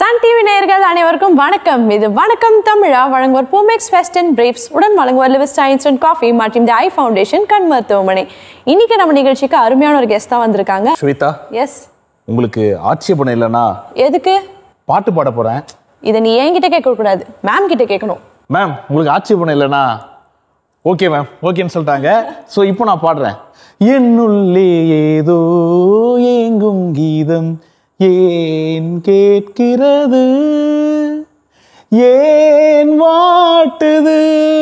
Sun TV நேயர்கள் அனைவருக்கும் வணக்கம் இது வணக்கம் தமிழா வழங்குவோர் பூமெக்ஸ் வெஸ்டர்ன் பிரீஃப்ஸ் உடன் வழங்குவோர் லிவிஸ்டா இன்ஸ்டன்ட் காஃபி மற்றும் தி ஐ ஃபவுண்டேஷன் கண் மருத்துவமனை இன்னைக்கு நம்ம நிகழ்ச்சிக்கு அருமையான ஒரு கெஸ்ட் தான் வந்திருக்காங்க ஸ்வேதா எஸ் உங்களுக்கு ஆட்சேபணம் இல்லைன்னா எதுக்கு பாட்டு பாட போகிறேன் இதை நீ என்கிட்ட கேட்க கூடாது மேம் கிட்ட கேட்கணும் மேம் உங்களுக்கு ஆட்சேபணம் இல்லைன்னா ஓகே மேம் ஓகேன்னு சொல்லிட்டாங்க ஸோ இப்போ நான் பாடுறேன் என்னுள்ளே ஏதோ ஏங்கும் கீதம் ஏன் கேட்கிறது ஏன் வாட்டுது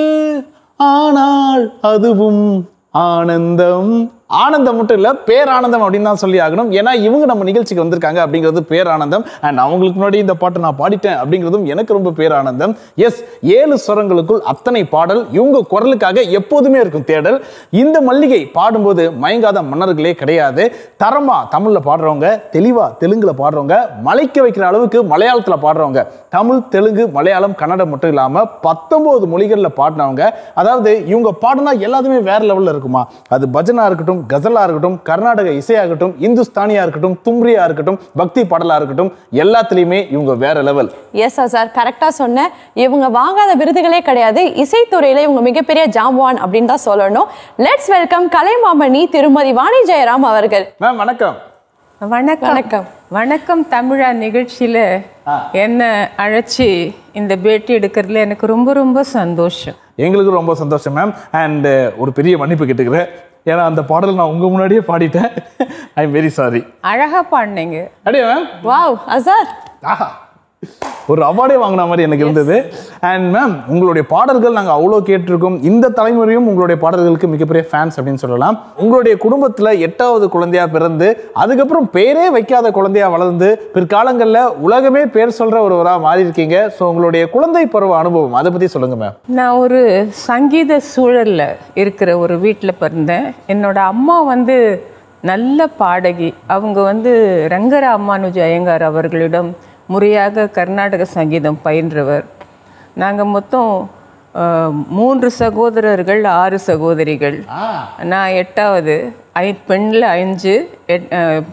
ஆனால் அதுவும் ஆனந்தம் ஆனந்தம் மட்டும் இல்ல பேரானந்தம் அப்படின்னு தான் சொல்லி ஆகணும் ஏன்னா இவங்க நம்ம நிகழ்ச்சிக்கு வந்திருக்காங்க அப்படிங்கிறது பேரானந்தம் அண்ட் அவங்களுக்கு முன்னாடி இந்த பாட்டை நான் பாடிட்டேன் அப்படிங்கிறதும் எனக்கு ரொம்ப பேரானந்தம் எஸ் ஏழு ஸ்வரங்களுக்குள் அத்தனை பாடல் இவங்க குரலுக்காக எப்போதுமே இருக்கும் தேடல் இந்த மல்லிகை பாடும்போது மயங்காத மன்னர்களே கிடையாது தரமா தமிழ்ல பாடுறவங்க தெளிவா தெலுங்குல பாடுறவங்க மலைக்க வைக்கிற அளவுக்கு மலையாளத்துல பாடுறவங்க தமிழ் தெலுங்கு மலையாளம் கன்னடம் மட்டும் இல்லாம பத்தொன்பது மொழிகள்ல பாடினவங்க அதாவது இவங்க பாடினா எல்லாத்துமே வேற லெவல்ல இருக்குமா அது பஜனா இருக்கட்டும் கசலா இருக்கட்டும் கர்நாடக இசையாகட்டும் இந்துஸ்தானியா இருக்கட்டும் தும்ரியா இருக்கட்டும் பக்தி பாடலா இருக்கட்டும் எல்லாத்துலயுமே இவங்க வேற லெவல் எஸ் சார் கரெக்டாக சொன்னேன் இவங்க வாங்காத விருதுகளே கிடையாது இசைத்துறையில இவங்க மிகப்பெரிய ஜாம்பவான் அப்படின்னு தான் சொல்லணும் லெட்ஸ் வெல்கம் கலைமாமணி திருமதி வாணி ஜெயராம் அவர்கள் மேம் வணக்கம் வணக்கம் வணக்கம். வணக்கம் தமிழா நிகழ்ச்சியில என்ன அழைச்சி இந்த பேட்டி எடுக்கிறதுல எனக்கு ரொம்ப ரொம்ப சந்தோஷம் எங்களுக்கு ரொம்ப சந்தோஷம் மேம் அண்ட் ஒரு பெரிய மன்னிப்பு கேட்டுக்கிறேன் ஏன்னா அந்த பாடல் நான் உங்க முன்னாடியே பாடிட்டேன் ஐ எம் வெரி சாரி அழகா பாடினீங்க அப்படியே மேம் வாவ் அசார் ஆஹா ஒரு அவார்டே வாங்கின மாதிரி எனக்கு இருந்தது அண்ட் மேம் உங்களுடைய பாடல்கள் நாங்கள் அவ்வளோ கேட்டிருக்கோம் இந்த தலைமுறையும் உங்களுடைய பாடல்களுக்கு மிகப்பெரிய ஃபேன்ஸ் அப்படின்னு சொல்லலாம் உங்களுடைய குடும்பத்தில் எட்டாவது குழந்தையா பிறந்து அதுக்கப்புறம் பேரே வைக்காத குழந்தையா வளர்ந்து பிற்காலங்களில் உலகமே பேர் சொல்கிற ஒருவராக மாறி இருக்கீங்க ஸோ உங்களுடைய குழந்தை பருவ அனுபவம் அதை பற்றி சொல்லுங்கள் மேம் நான் ஒரு சங்கீத சூழல்ல இருக்கிற ஒரு வீட்டில் பிறந்தேன் என்னோட அம்மா வந்து நல்ல பாடகி அவங்க வந்து ரங்கராமானுஜ ஐயங்கார் அவர்களிடம் முறையாக கர்நாடக சங்கீதம் பயின்றவர் நாங்கள் மொத்தம் அஹ், மூன்று சகோதரர்கள் ஆறு சகோதரிகள் நான் எட்டாவது ஐ பெண்ணில் அஞ்சு எட்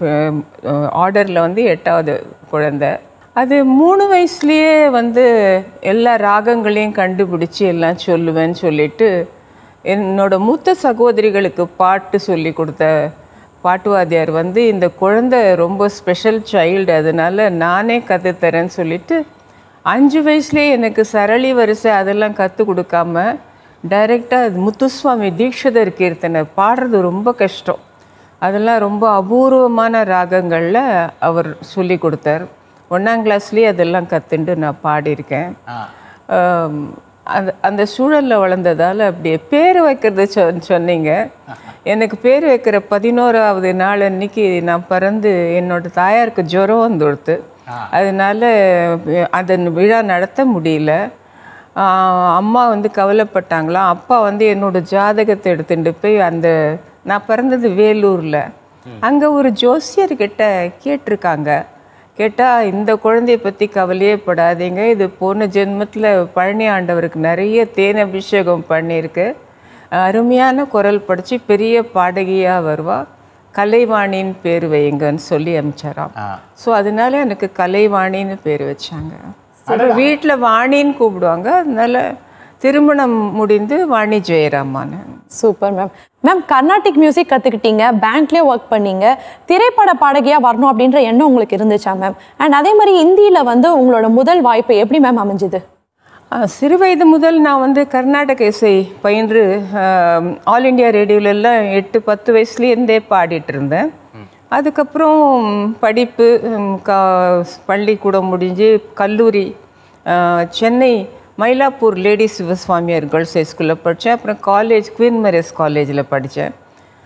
ஆர்டரில் வந்து எட்டாவது குழந்தை அது மூணு வயசுலேயே வந்து எல்லா ராகங்களையும் கண்டுபிடிச்சி எல்லாம் சொல்லுவேன்னு சொல்லிட்டு என்னோட மூத்த சகோதரிகளுக்கு பாட்டு சொல்லி கொடுத்த பாட்டுவாதியார் வந்து இந்த குழந்தை ரொம்ப ஸ்பெஷல் சைல்டு அதனால நானே கற்றுத்தரேன்னு சொல்லிட்டு அஞ்சு வயசுலேயே எனக்கு சரளி வரிசை அதெல்லாம் கற்றுக் கொடுக்காம டைரெக்டாக முத்துசுவாமி தீக்ஷிதர் கீர்த்தனை பாடுறது ரொம்ப கஷ்டம் அதெல்லாம் ரொம்ப அபூர்வமான ராகங்களில் அவர் சொல்லி கொடுத்தார் ஒன்றாம் கிளாஸ்லேயே அதெல்லாம் கற்றுண்டு நான் பாடியிருக்கேன் ஆம், அந்த அந்த சூழலில் வளர்ந்ததால் அப்படியே பேர் வைக்கிறது சொ சொன்னீங்க எனக்கு பேர் வைக்கிற பதினோராவது நாள் அன்னைக்கு நான் பிறந்து என்னோட தாயாருக்கு ஜுரம் வந்துடுத்து அதனால அஹ், அந்த விழா நடத்த முடியல ஆஹ், அம்மா வந்து கவலைப்பட்டாங்களாம் அப்பா வந்து என்னோட ஜாதகத்தை எடுத்துட்டு போய் அந்த நான் பிறந்தது வேலூரில் அங்கே ஒரு ஜோசியர்கிட்ட கேட்டிருக்காங்க கேட்டால் இந்த குழந்தைய பற்றி கவலையே படாதீங்க இது போன ஜென்மத்தில் பழனி ஆண்டவருக்கு நிறைய தேன் அபிஷேகம் பண்ணியிருக்கு அருமையான குரல் படித்து பெரிய பாடகியாக வருவா கலைவாணின்னு பேர் வையுங்கன்னு சொல்லி அனுப்பிச்சாராம் ஸோ அதனால எனக்கு கலைவாணின்னு பேர் வச்சாங்க அப்புறம் வீட்டில் வாணின்னு கூப்பிடுவாங்க அதனால திருமணம் முடிந்து வாணி ஜெயராமான்னு super ma'am ma'am Carnatic music கற்றுக்கிட்டீங்க பேங்க்லேயே ஒர்க் பண்ணீங்க திரைப்பட பாடகியாக வரணும் அப்படின்ற எண்ணம் உங்களுக்கு இருந்துச்சா மேம் அண்ட் அதே மாதிரி இந்தியில் வந்து உங்களோட முதல் வாய்ப்பு எப்படி மேம் அமைஞ்சுது ஆ, சிறு வயது முதல் நான் வந்து கர்நாடக இசை பயின்று ஆம், ஆல் இண்டியா ரேடியோலெல்லாம் எட்டு பத்து வயசுலேருந்தே பாடிட்டு இருந்தேன் அதுக்கப்புறம் படிப்பு ம், கா பள்ளிக்கூடம் முடிஞ்சு கல்லூரி ஆ, Chennai Mylapore lady Sivaswamiyar girls high ஸ்கூலில் படித்தேன் அப்புறம் காலேஜ் குவீன் மேரேஸ் காலேஜில் படித்தேன்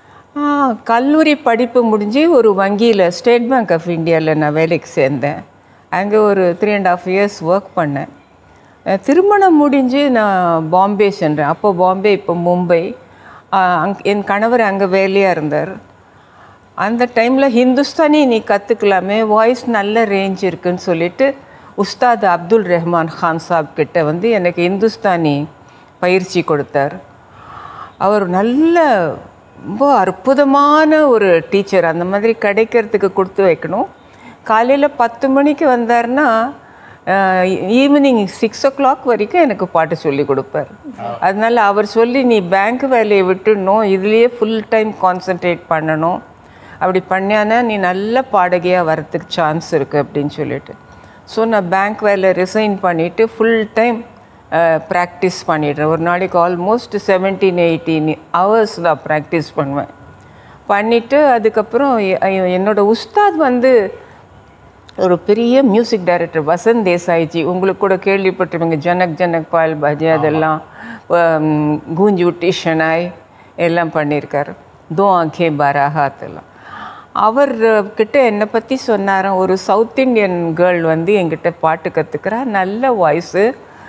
ஆ, கல்லூரி படிப்பு முடிஞ்சு ஒரு வங்கியில் ஸ்டேட் பேங்க் ஆஃப் இந்தியாவில் நான் வேலைக்கு சேர்ந்தேன் அங்கே ஒரு three and half years work பண்ணேன் அஹ், திருமணம் முடிஞ்சு நான் பாம்பே சென்றேன் அப்போ பாம்பே இப்போ மும்பை ஆஹ், அங் என் கணவர் அங்கே வேலையாக இருந்தார் அந்த டைமில் ஹிந்துஸ்தானி நீ கற்றுக்கலாமே வாய்ஸ் நல்ல ரேஞ்ச் இருக்குன்னு சொல்லிட்டு உஸ்தாத் அப்துல் ரஹ்மான் கான் சாப் கிட்ட வந்து எனக்கு இந்துஸ்தானி பயிற்சி கொடுத்தார் அவர் நல்ல ரொம்ப அற்புதமான ஒரு டீச்சர் அந்த மாதிரி கிடைக்கிறதுக்கு கொடுத்து வைக்கணும் காலையில் பத்து மணிக்கு வந்தாருன்னா ஈவினிங் சிக்ஸ் ஓ கிளாக் வரைக்கும் எனக்கு பாட்டு சொல்லி கொடுப்பார் அதனால அவர் சொல்லி நீ பேங்க் வேலையை விட்டுடணும் இதுலேயே ஃபுல் டைம் கான்சென்ட்ரேட் பண்ணணும் அப்படி பண்ணியானா நீ நல்ல பாடகியாக வரத்துக்கு சான்ஸ் இருக்குது அப்படின்னு சொல்லிட்டு ஸோ நான் பேங்க் வேலை ரிசைன் பண்ணிவிட்டு ஃபுல் டைம் ப்ராக்டிஸ் பண்ணிடுறேன் ஒரு நாளைக்கு ஆல்மோஸ்ட் செவன்டீன் எயிட்டீன் ஹவர்ஸ் நான் ப்ராக்டிஸ் பண்ணுவேன் பண்ணிவிட்டு அதுக்கப்புறம் எ- என்னோட உஸ்தாத் வந்து ஒரு பெரிய மியூசிக் டைரக்டர் வசந்த் தேசாய்ஜி உங்களுக்கு கூட கேள்விப்பட்டிருப்பீங்க ஜனக் ஜனக் பால் பஜே அதெல்லாம் ஹம், கூஞ்சி உட்டி ஷனாய் எல்லாம் பண்ணியிருக்காரு தோ ஆங்கே பாராஹாத் எல்லாம் அவர் கிட்ட என்னை பற்றி சொன்னாராம் ஒரு சவுத் இந்தியன் கேர்ள் வந்து என்கிட்ட பாட்டு கற்றுக்கிறா நல்ல வாய்ஸு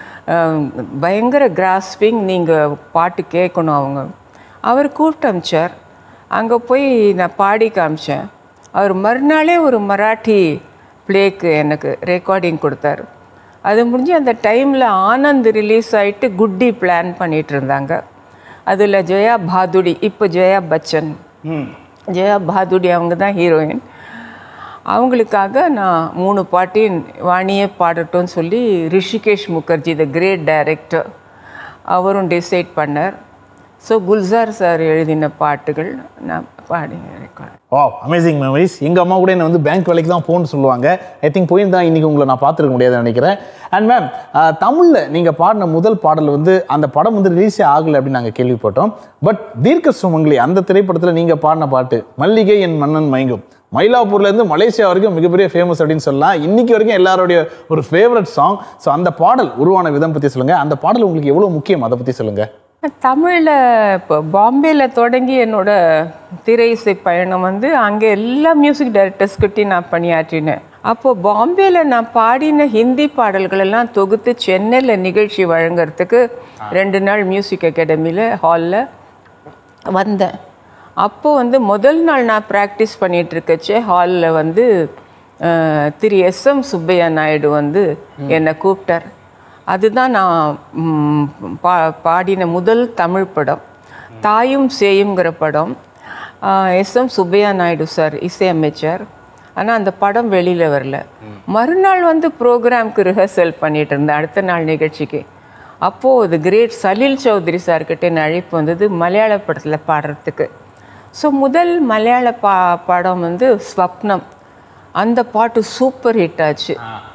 பயங்கர கிராஸ்பிங் நீங்கள் பாட்டு கேட்கணும் அவங்க அவர் கூப்பிட்டு அமிச்சார் அங்கே போய் நான் பாடி காமிச்சேன் அவர் மறுநாளே ஒரு மராட்டி ப்ளேக்கு எனக்கு ரெக்கார்டிங் கொடுத்தாரு அது முடிஞ்சு அந்த டைமில் ஆனந்த் ரிலீஸ் ஆயிட்டு குட்டி பிளான் பண்ணிட்டு இருந்தாங்க அதில் ஜெயா பாதுடி இப்போ ஜெயா பச்சன் ஜெயா பாதுடி அவங்க தான் ஹீரோயின் அவங்களுக்காக நான் மூணு பாட்டையும் வாணியே பாடட்டும்னு சொல்லி Rishikesh Mukherjee the great director அவரும் டிசைட் பண்ணார் ஸோ குல்சார் சார் எழுதின பாட்டுகள் நான் பாடி ரெக்கார்ட் ஓ அமேசிங் மெமரிஸ் எங்கள் அம்மா கூட என்னை வந்து பேங்க் வேலைக்கு தான் போகணும்னு சொல்லுவாங்க ஐ திங்க் போயிருந்தா இன்னைக்கு உங்களை நான் பார்த்துருக்க முடியாதுன்னு நினைக்கிறேன் அண்ட் மேம் தமிழில் நீங்கள் பாடின முதல் பாடல் வந்து அந்த படம் வந்து ரிலீஸே ஆகலை அப்படின்னு நாங்கள் கேள்விப்பட்டோம் பட் தீர்க்க சுமங்கலி அந்த திரைப்படத்தில் நீங்கள் பாடின பாட்டு மல்லிகை என் மன்னன் மயங்கும் மயிலாப்பூர்லேருந்து மலேசியா வரைக்கும் மிகப்பெரிய ஃபேமஸ் அப்படின்னு சொல்லலாம் இன்னைக்கு வரைக்கும் எல்லாருடைய ஒரு ஃபேவரட் சாங் ஸோ அந்த பாடல் உருவான விதம் பற்றி சொல்லுங்கள் அந்த பாடல் உங்களுக்கு எவ்வளோ முக்கியம் அதை பற்றி சொல்லுங்கள் தமிழில் இப்போ பாம்பேயில் தொடங்கி என்னோட திரை இசை பயணம் வந்து அங்கே எல்லா மியூசிக் டைரக்டர்ஸ்கிட்டையும் நான் பணியாற்றினேன் அப்போது பாம்பேயில் நான் பாடின ஹிந்தி பாடல்கள் எல்லாம் தொகுத்து சென்னையில் நிகழ்ச்சி வழங்குறதுக்கு ரெண்டு நாள் மியூசிக் அகாடமியில் ஹாலில் வந்தேன் அப்போ வந்து முதல் நாள் நான் ப்ராக்டிஸ் பண்ணிட்டு இருக்கச்சே ஹாலில் வந்து அஹ், திரு எஸ் எம் சுப்பையா நாயுடு வந்து என்னை கூப்பிட்டார் அதுதான் நான் ம், பா பாடின முதல் தமிழ் படம் தாயும் சேயுங்கிற படம் S M Subbaiah Naidu sir இசையமைச்சார் ஆனால் அந்த படம் வெளியில் வரல மறுநாள் வந்து ப்ரோக்ராம்க்கு ரிஹர்சல் பண்ணிட்டு இருந்தேன் அடுத்த நாள் நிகழ்ச்சிக்கு அப்போது அது கிரேட் சலீல் சௌத்ரி சார்கிட்ட என் அழைப்பு வந்தது மலையாள படத்தில் பாடுறதுக்கு ஸோ முதல் மலையாள பா படம் வந்து ஸ்வப்னம் அந்த பாட்டு சூப்பர் ஹிட் ஆச்சு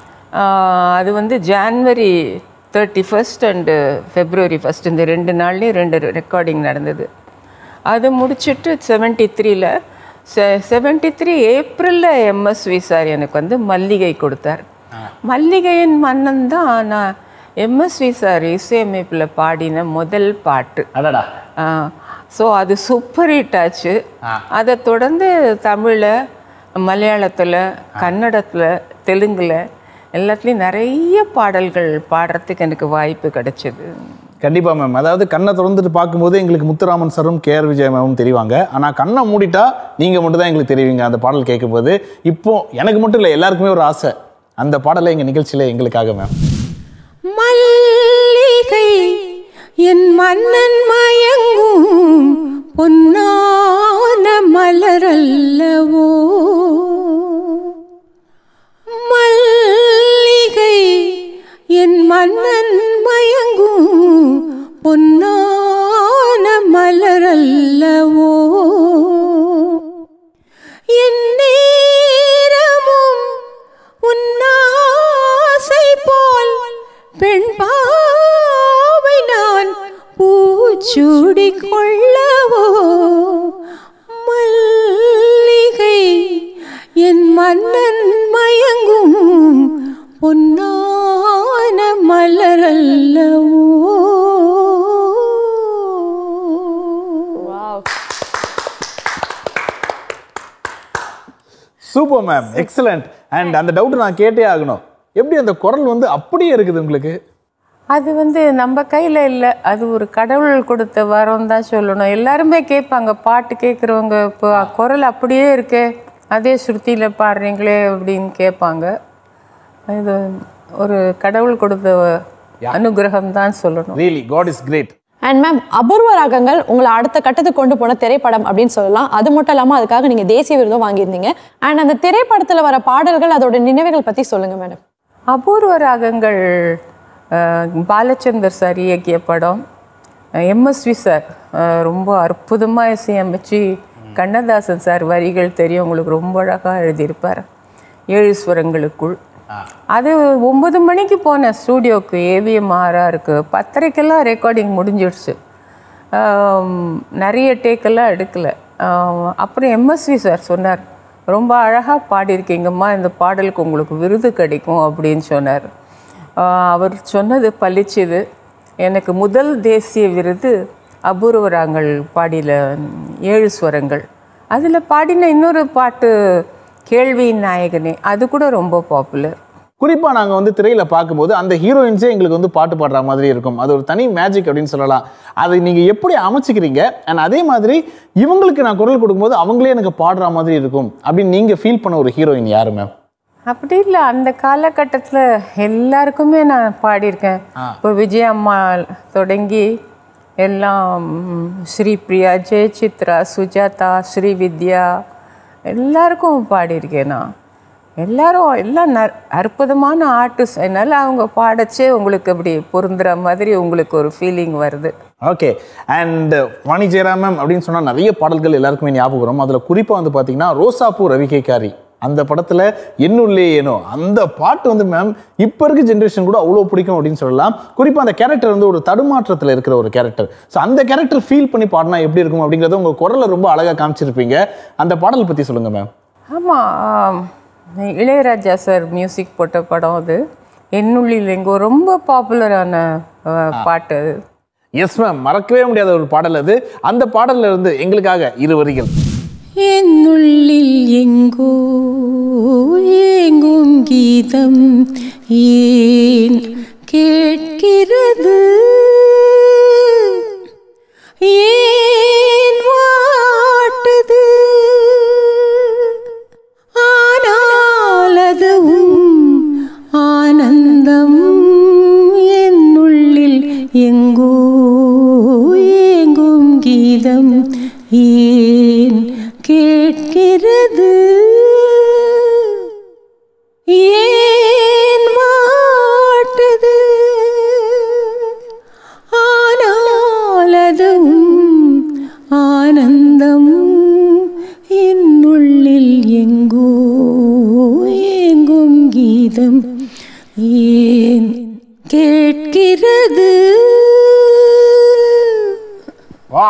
ஆஹ் அது வந்து January thirty first and February first இந்த ரெண்டு நாள்லேயும் ரெண்டு ரெக்கார்டிங் நடந்தது அது முடிச்சுட்டு செவன்ட்டி த்ரீல செ செவன்ட்டி த்ரீ ஏப்ரலில் எம்எஸ்வி சார் எனக்கு வந்து மல்லிகை கொடுத்தார் மல்லிகையின் மன்னன் தான் நான் எம்எஸ்வி சார் இசையமைப்பில் பாடின முதல் பாட்டு அடடா ஸோ அது சூப்பர் ஹிட் ஆச்சு அதை தொடர்ந்து தமிழில் மலையாளத்தில் கன்னடத்தில் தெலுங்கில் எல்லாத்துலேயும் நிறைய பாடல்கள் பாடுறதுக்கு எனக்கு வாய்ப்பு கிடைச்சது கண்டிப்பா மேம் அதாவது கண்ணை திறந்துட்டு பார்க்கும்போது எங்களுக்கு முத்துராமன் சாரும் கே ஆர் விஜய் மேமும் தெரிவாங்க ஆனா கண்ணை மூடிட்டா நீங்க மட்டும் தான் எங்களுக்கு தெரிவிங்க அந்த பாடல் கேட்கும்போது இப்போ எனக்கு மட்டும் இல்லை எல்லாருக்குமே ஒரு ஆசை அந்த பாடலை எங்க நிகழ்ச்சியில எங்களுக்காக மேம் மல்லிகை என் மன்னன் மயங்கும் பொன்னான மலரல்லவோ மல்லிகை என் மன்னன் மயங்கும் பொன்னான மலரல்லவோ என் நேரமும் உன்னாசை போல் பெண் பாவை நான் பூச்சூடி கொள்ளவோ மல்லிகை என் மன்னன் மயங்கும் பொன்னான மலரல்லவோ சூப்பர் மேம் எக்ஸலண்ட் அண்ட் அந்த டவுட் நான் கேட்டே ஆகணும் எப்படி அந்த குரல் வந்து அப்படியே இருக்குது உங்களுக்கு அது வந்து நம்ம கையில் இல்லை அது ஒரு கடவுள் கொடுத்த வரம் தான் சொல்லணும் எல்லாருமே கேட்பாங்க பாட்டு கேட்குறவங்க இப்போ குரல் அப்படியே இருக்கே அதே ஸ்ருதியில் பாடுறீங்களே அப்படின்னு கேட்பாங்க இது ஒரு கடவுள் கொடுத்த அனுகிரகம் தான் சொல்லணும் really god is great and ma'am Apoorva Raagangal உங்களை அடுத்த கட்டத்துக்கு கொண்டு போன திரைப்படம் அப்படின்னு சொல்லலாம் அது மட்டும் இல்லாமல் அதுக்காக நீங்கள் தேசிய விருதும் வாங்கியிருந்தீங்க அண்ட் அந்த திரைப்படத்தில் வர பாடல்கள் அதோட நினைவுகள் பற்றி சொல்லுங்கள் மேடம் அபூர்வ ராகங்கள் அஹ், பாலச்சந்தர் சார் இயக்கிய படம் எம்எஸ்வி சார் அஹ், ரொம்ப அற்புதமாக இசையமைச்சு கண்ணதாசன் சார் வரிகள் தெரியும் உங்களுக்கு ரொம்ப அழகாக எழுதியிருப்பார் ஏழு ஸ்வரங்களுக்குள் அது ஒன்பது மணிக்கு போனேன் ஸ்டூடியோக்கு ஏவிஎம் ஆறாக இருக்குது பத்தரைக்கெல்லாம் ரெக்கார்டிங் முடிஞ்சிடுச்சு ஆம், நிறைய டேக்கெல்லாம் எடுக்கல ஆம், அப்புறம் எம்எஸ்வி சார் சொன்னார் ரொம்ப அழகாக பாடியிருக்கீங்கம்மா இந்த பாடலுக்கு உங்களுக்கு விருது கிடைக்கும் அப்படின்னு சொன்னார் ஆ, அவர் சொன்னது பளிச்சுது எனக்கு முதல் தேசிய விருது அபூர்வராங்கள் பாடியில ஏழு ஸ்வரங்கள் அதில் பாடின இன்னொரு பாட்டு கேள்வியின் நாயகனே அது கூட ரொம்ப பாப்புலர் குறிப்பா நாங்க வந்து திரையில பார்க்கும்போது அந்த ஹீரோயின்ஸே எங்களுக்கு வந்து பாட்டு பாடுற மாதிரி இருக்கும் அது ஒரு தனி மேஜிக் அப்படின்னு சொல்லலாம் அதை நீங்க எப்படி அமைச்சுக்கிறீங்க அண்ட் அதே மாதிரி இவங்களுக்கு நான் குரல் கொடுக்கும்போது அவங்களே எனக்கு பாடுற மாதிரி இருக்கும் அப்படின்னு நீங்க ஃபீல் பண்ண ஒரு ஹீரோயின் யாரு மேம் அப்படி இல்லை அந்த காலகட்டத்தில் எல்லாருக்குமே நான் பாடியிருக்கேன் இப்போ விஜய் அம்மா தொடங்கி எல்லாம் ம், ஸ்ரீபிரியா ஜெயசித்ரா சுஜாதா ஸ்ரீவித்யா எல்லாருக்கும் பாடியிருக்கேன் நான் எல்லாரும் எல்லாம் ந அற்புதமான ஆர்டிஸ்ட் அதனால அவங்க பாடச்சே உங்களுக்கு அப்படி பொருந்துற மாதிரி உங்களுக்கு ஒரு ஃபீலிங் வருது okay and Vani Jayaram ma'am அப்படின்னு சொன்னா நிறைய பாடல்கள் எல்லாருக்குமே ஞாபகம் வரும் அதுல குறிப்பா வந்து பாத்தீங்கன்னா ரோசாப்பூ ரவிகைக்காரி அந்த படத்துல என்னுள்ளே ஏனோ அந்த பாட்டு வந்து மேம் இப்போ இருக்க ஜென்ரேஷன் கூட அவ்வளோ பிடிக்கும் அப்படின்னு சொல்லலாம் குறிப்பா அந்த கேரக்டர் வந்து ஒரு தடுமாற்றத்துல இருக்கிற ஒரு கேரக்டர் ஸோ அந்த கேரக்டர் ஃபீல் பண்ணி பாடினா எப்படி இருக்கும் அப்படிங்கறத உங்க குரல்ல ரொம்ப அழகா காமிச்சிருப்பீங்க அந்த பாடல் பத்தி சொல்லுங்க மேம் ஆமாம் இளையராஜா சார் மியூசிக் போட்ட படம் அது என்னுள்ளில் எங்கோ ரொம்ப பாப்புலரான பாட்டு அது எஸ் மேம் மறக்கவே முடியாத ஒரு பாடல் அது அந்த பாடல்ல இருந்து எங்களுக்காக இரு வரிகள் என்னுள்ளில் எங்கோ ஏங்கும் கீதம் ஏன் கேட்கிறது ஏன் வாட்டுது ஆனால் அதுவும் ஆனந்தம் என்னுள்ளில் எங்கோ ஏங்கும் கீதம் ஏன் கேட்கிறது ஏன் வாட்டுது ஆனால் அதுவும் ஆனந்தம் என்னுள்ளில் எங்கோ ஏங்கும் கீதம் ஏன் கேட்கிறது வா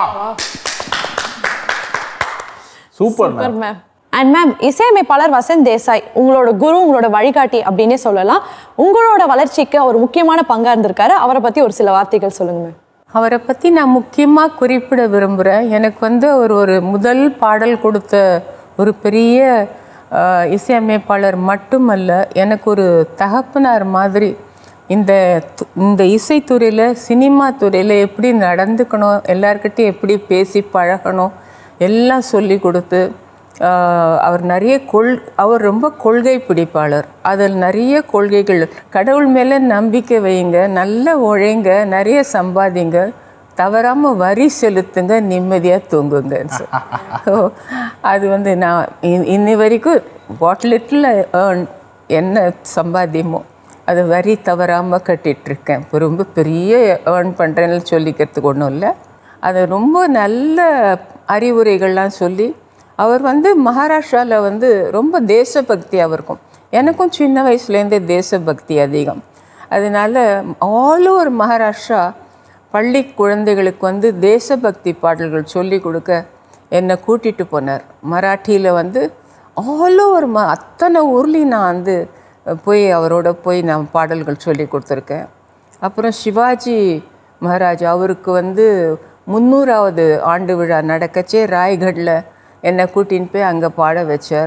super ma'am super ma'am and ma'am இசையமைப்பாளர் வசந்த் தேசாய் உங்களோட குரு உங்களோட வழிகாட்டி அப்படின்னே சொல்லலாம் உங்களோட வளர்ச்சிக்கு அவர் முக்கியமான பங்கா இருந்திருக்காரு அவரை பத்தி ஒரு சில வார்த்தைகள் சொல்லுங்க மேம் அவரை பற்றி நான் முக்கியமாக குறிப்பிட விரும்புகிறேன் எனக்கு வந்து அவர் ஒரு முதல் பாடல் கொடுத்த ஒரு பெரிய ஆஹ், இசையமைப்பாளர் மட்டுமல்ல எனக்கு ஒரு தகப்பனார் மாதிரி இந்த து- இந்த இசைத்துறையில் சினிமா துறையில் எப்படி நடந்துக்கணும் எல்லார்கிட்டையும் எப்படி பேசி பழகணும் எல்லாம் சொல்லி கொடுத்து ஆஹ், அவர் நிறைய கொள் அவர் ரொம்ப கொள்கை பிடிப்பாளர் அதில் நிறைய கொள்கைகள் கடவுள் மேலே நம்பிக்கை வையுங்க நல்ல உழைங்க நிறைய சம்பாதிங்க தவறாமல் வரி செலுத்துங்க நிம்மதியாக தூங்குங்க ஸோ அது வந்து நான் இ- இன்னி வரைக்கும் வாட் லிட்டில் ஏர்ன் என்ன சம்பாத்தியமோ அது வரி தவறாமல் கட்டிகிட்ருக்கேன் இப்போ ரொம்ப பெரிய ஏர்ன் பண்ணுறேன்னு சொல்லிக்கிறதுக்கு ஒன்றும் இல்லை அது ரொம்ப நல்ல அறிவுரைகள்லாம் சொல்லி அவர் வந்து மகாராஷ்டிராவில் வந்து ரொம்ப தேசபக்தியாக இருக்கும் எனக்கும் சின்ன வயசுலேருந்தே தேசபக்தி அதிகம் அதனால ஆல் ஓவர் மகாராஷ்டிரா பள்ளி குழந்தைகளுக்கு வந்து தேசபக்தி பாடல்கள் சொல்லி கொடுக்க என்னை கூட்டிகிட்டு போனார் மராட்டியில் வந்து ஆல் ஓவர் ம அத்தனை ஊர்லேயும் நான் வந்து போய் அவரோட போய் நான் பாடல்கள் சொல்லி கொடுத்துருக்கேன் அப்புறம் சிவாஜி மகாராஜ் அவருக்கு வந்து முந்நூறாவது ஆண்டு விழா நடக்கச்சே ராய்கடில் என்னை கூட்டின்னு போய் அங்கே பாட வச்சார்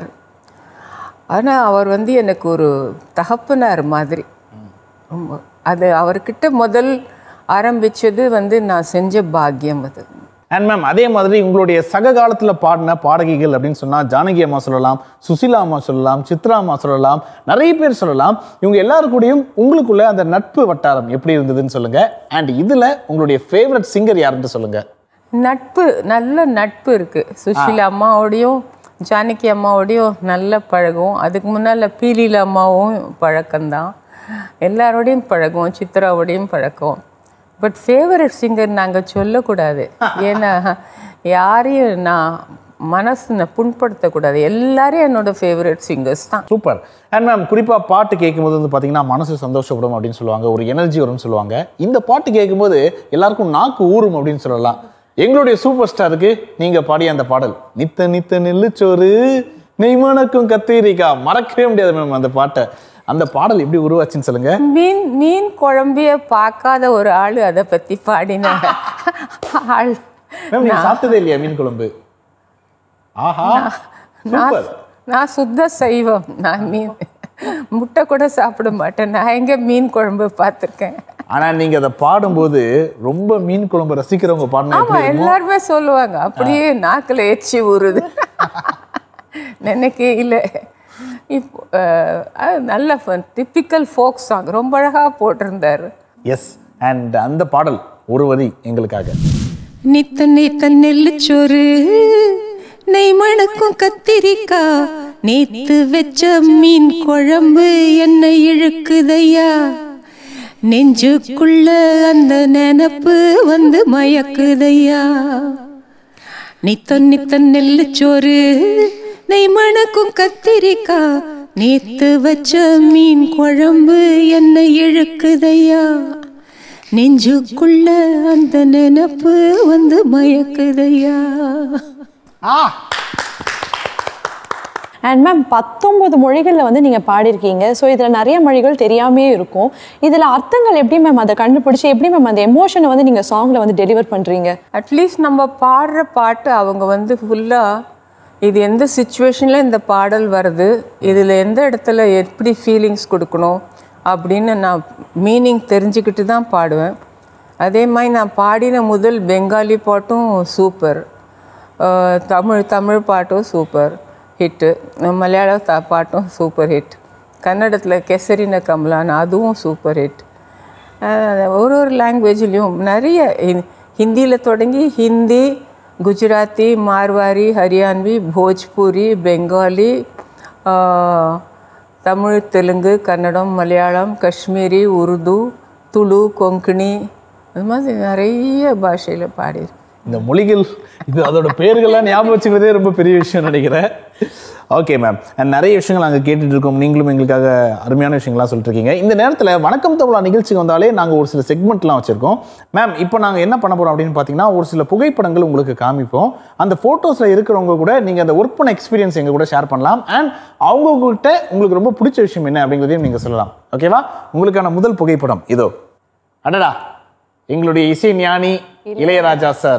ஆனால் அவர் வந்து எனக்கு ஒரு தகப்பனார் மாதிரி ரொம்ப அது அவர்கிட்ட முதல் ஆரம்பிச்சது வந்து நான் செஞ்ச பாக்கியம் அது அண்ட் மேம் அதே மாதிரி உங்களுடைய சக காலத்துல பாடின பாடகிகள் அப்படின்னு சொன்னா ஜானகி அம்மா சொல்லலாம் சுசிலா அம்மா சொல்லலாம் சித்ரா அம்மா சொல்லலாம் நிறைய பேர் சொல்லலாம் இவங்க எல்லாரு கூடயும் உங்களுக்குள்ள அந்த நட்பு வட்டாரம் எப்படி இருந்ததுன்னு சொல்லுங்க அண்ட் இதுல உங்களுடைய ஃபேவரட் சிங்கர் யாருன்னு சொல்லுங்க நட்பு நல்ல நட்பு இருக்குது சுஷீலா அம்மாவோடையும் ஜானகி அம்மாவோடையும் நல்ல பழகும் அதுக்கு முன்னால் பீலீலா அம்மாவும் பழக்கம்தான் எல்லாரோடையும் பழகுவோம் சித்ராவோடையும் பழக்கம் பட் ஃபேவரட் சிங்கர் நாங்கள் சொல்லக்கூடாது ஏன்னா யாரையும் நான் மனசு புண்படுத்தக்கூடாது எல்லாரையும் என்னோட ஃபேவரட் சிங்கர்ஸ் தான் சூப்பர் அண்ட் மேம் குறிப்பாக பாட்டு கேட்கும்போது வந்து பார்த்தீங்கன்னா மனசு சந்தோஷப்படும் அப்படின்னு சொல்லுவாங்க ஒரு எனர்ஜி வரும்னு சொல்லுவாங்க இந்த பாட்டு கேட்கும்போது எல்லாருக்கும் நாக்கு ஊறும் அப்படின்னு சொல்லலாம் எங்களுடைய சூப்பர் ஸ்டாருக்கு நீங்க பாடிய அந்த பாடல் நித்த நித்த நெல்லுச்சோறு நெய்மணக்கும் கத்தீரிக்கா மறக்கவே முடியாது மேம் அந்த பாட்டை அந்த பாடல் எப்படி உருவாச்சுன்னு சொல்லுங்க மீன் மீன் குழம்பிய பார்க்காத ஒரு ஆள் அதை பற்றி பாடின ஆள் மேம் நீங்க சாப்பிட்டதே இல்லையா மீன் குழம்பு ஆஹா நான் சூப்பர் நான் சுத்த சைவம் நான் மீன் முட்டை கூட சாப்பிட மாட்டேன் நான் எங்க மீன் குழம்பு பார்த்துருக்கேன் ஆனா நீங்க அதை பாடும்போது ரொம்ப மீன் குழம்பு ரசிக்கிறவங்க பாடினா ஆமா எப்படி இருக்கும் எல்லாருமே சொல்லுவாங்க அப்படியே நாக்குல எச்சி ஊறுது நினைக்கே இல்லை இப்போ அஹ், அது நல்ல டிப்பிக்கல் ஃபோக் சாங் ரொம்ப அழகா போட்டிருந்தாரு எஸ் அண்ட் அந்த பாடல் ஒரு வரி எங்களுக்காக நித்த நித்த நெல்லுச்சோறு நெய் மணக்கும் கத்திரிக்கா நேத்து வச்ச மீன் குழம்பு என்ன இழுக்குதையா நெஞ்சுக்குள்ள அந்த நினப்பு வந்து மயக்குதையா நித்த நித்த நெல்லுச்சோறு நெய் மணக்கும் கத்திரிக்கா நேத்து வச்ச மீன் குழம்பு என்ன இழுக்குதையா நெஞ்சுக்குள்ள அந்த நினப்பு வந்து மயக்குதையா ஆ அண்ட் மேம் பத்தொன்பது மொழிகளில் வந்து நீங்கள் பாடியிருக்கீங்க ஸோ இதில் நிறைய மொழிகள் தெரியாமே இருக்கும் இதில் அர்த்தங்கள் எப்படி மேம் அதை கண்டுபிடிச்சி எப்படி மேம் அந்த எமோஷனை வந்து நீங்கள் சாங்கில் வந்து டெலிவர் பண்ணுறீங்க அட்லீஸ்ட் நம்ம பாடுற பாட்டு அவங்க வந்து ஃபுல்லாக இது எந்த சுச்சுவேஷனில் இந்த பாடல் வருது இதில் எந்த இடத்துல எப்படி ஃபீலிங்ஸ் கொடுக்கணும் அப்படின்னு நான் மீனிங் தெரிஞ்சுக்கிட்டு தான் பாடுவேன் அதே மாதிரி நான் பாடின முதல் பெங்காலி பாட்டும் சூப்பர் தமிழ் தமிழ் பாட்டும் சூப்பர் ஹிட்டு மலையாள த பாட்டும் சூப்பர் ஹிட் கன்னடத்தில் கெசரின கமலான் அதுவும் சூப்பர் ஹிட் அஹ் ஒரு ஒரு லாங்குவேஜ்லேயும் நிறைய ஹிந்தியில் தொடங்கி ஹிந்தி குஜராத்தி மார்வாரி ஹரியான்வி போஜ்பூரி பெங்காலி அஹ், தமிழ் தெலுங்கு கன்னடம் மலையாளம் காஷ்மீரி உருது துளு கொங்கணி அது மாதிரி நிறைய பாஷையில் பாடியிருக்கேன் இந்த மொழிகள் இது அதோட பேர்கள்லாம் ஞாபகம் வச்சுக்கிறதே ரொம்ப பெரிய விஷயம் நினைக்கிறேன் ஓகே மேம் நிறைய விஷயங்கள் நாங்கள் கேட்டுட்டு இருக்கோம் நீங்களும் எங்களுக்காக அருமையான விஷயங்கள்லாம் சொல்லிட்டு இருக்கீங்க இந்த நேரத்தில் வணக்கம் தமிழா நிகழ்ச்சிக்கு வந்தாலே நாங்கள் ஒரு சில செக்மெண்ட்லாம் வச்சுருக்கோம் மேம் இப்போ நாங்கள் என்ன பண்ண போகிறோம் அப்படின்னு பார்த்தீங்கன்னா ஒரு சில புகைப்படங்கள் உங்களுக்கு காமிப்போம் அந்த ஃபோட்டோஸில் இருக்கிறவங்க கூட நீங்கள் அந்த ஒர்க் பண்ண எக்ஸ்பீரியன்ஸ் எங்கள் கூட ஷேர் பண்ணலாம் அண்ட் அவங்கக்கிட்ட உங்களுக்கு ரொம்ப பிடிச்ச விஷயம் என்ன அப்படிங்கிறதையும் நீங்கள் சொல்லலாம் ஓகேவா உங்களுக்கான முதல் புகைப்படம் இதோ அடடா எங்களுடைய இசை ஞானி இளையராஜா சார்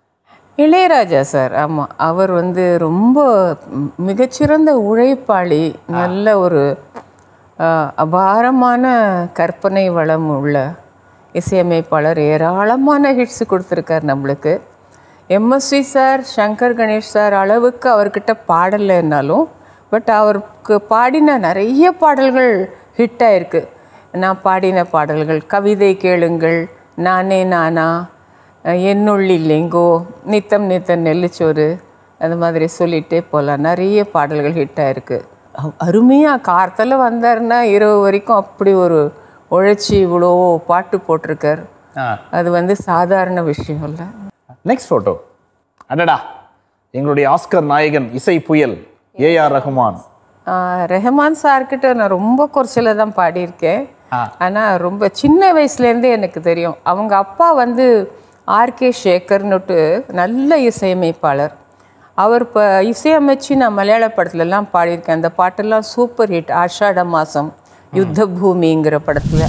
இளையராஜா சார் ஆமாம் அவர் வந்து ரொம்ப ம், மிகச்சிறந்த உழைப்பாளி நல்ல ஒரு அஹ், அபாரமான கற்பனை வளம் உள்ள இசையமைப்பாளர் ஏராளமான ஹிட்ஸ் கொடுத்துருக்கார் நம்மளுக்கு MSV sir Shankar Ganesh sir அளவுக்கு அவர்கிட்ட பாடலைன்னாலும் பட் அவருக்கு பாடின நிறைய பாடல்கள் ஹிட் ஆயிருக்கு நான் பாடின பாடல்கள் கவிதை கேளுங்கள் நானே நானா அஹ் என்னுள் இல்லைங்கோ நித்தம் நித்தம் நெல்லிச்சோறு அந்த மாதிரி சொல்லிகிட்டே போகலாம் நிறைய பாடல்கள் ஹிட் ஆயிருக்கு அ- அருமையா கார்த்தால வந்தாருன்னா இரவு வரைக்கும் அப்படி ஒரு உழைச்சி இவ்வளோ பாட்டு போட்டிருக்கார் அது வந்து சாதாரண விஷயம் இல்லை நெக்ஸ்ட் ஃபோட்டோ அடடா எங்களுடைய ஆஸ்கர் நாயகன் இசை புயல் ஏஆர் ரஹ்மான் ஆஹ் ரெஹமான் சார்கிட்ட நான் ரொம்ப குறைச்சல தான் பாடியிருக்கேன் ஆனால் ரொம்ப சின்ன வயசுலேருந்தே எனக்கு தெரியும் அவங்க அப்பா வந்து ஆர்கே சேகர்னுட்டு நல்ல இசையமைப்பாளர் அவர் இப்போ இசையமைச்சு நான் மலையாள படத்துலலாம் பாடியிருக்கேன் அந்த பாட்டெல்லாம் சூப்பர் ஹிட் ஆஷாட மாதம் யுத்த பூமிங்கிற படத்தில்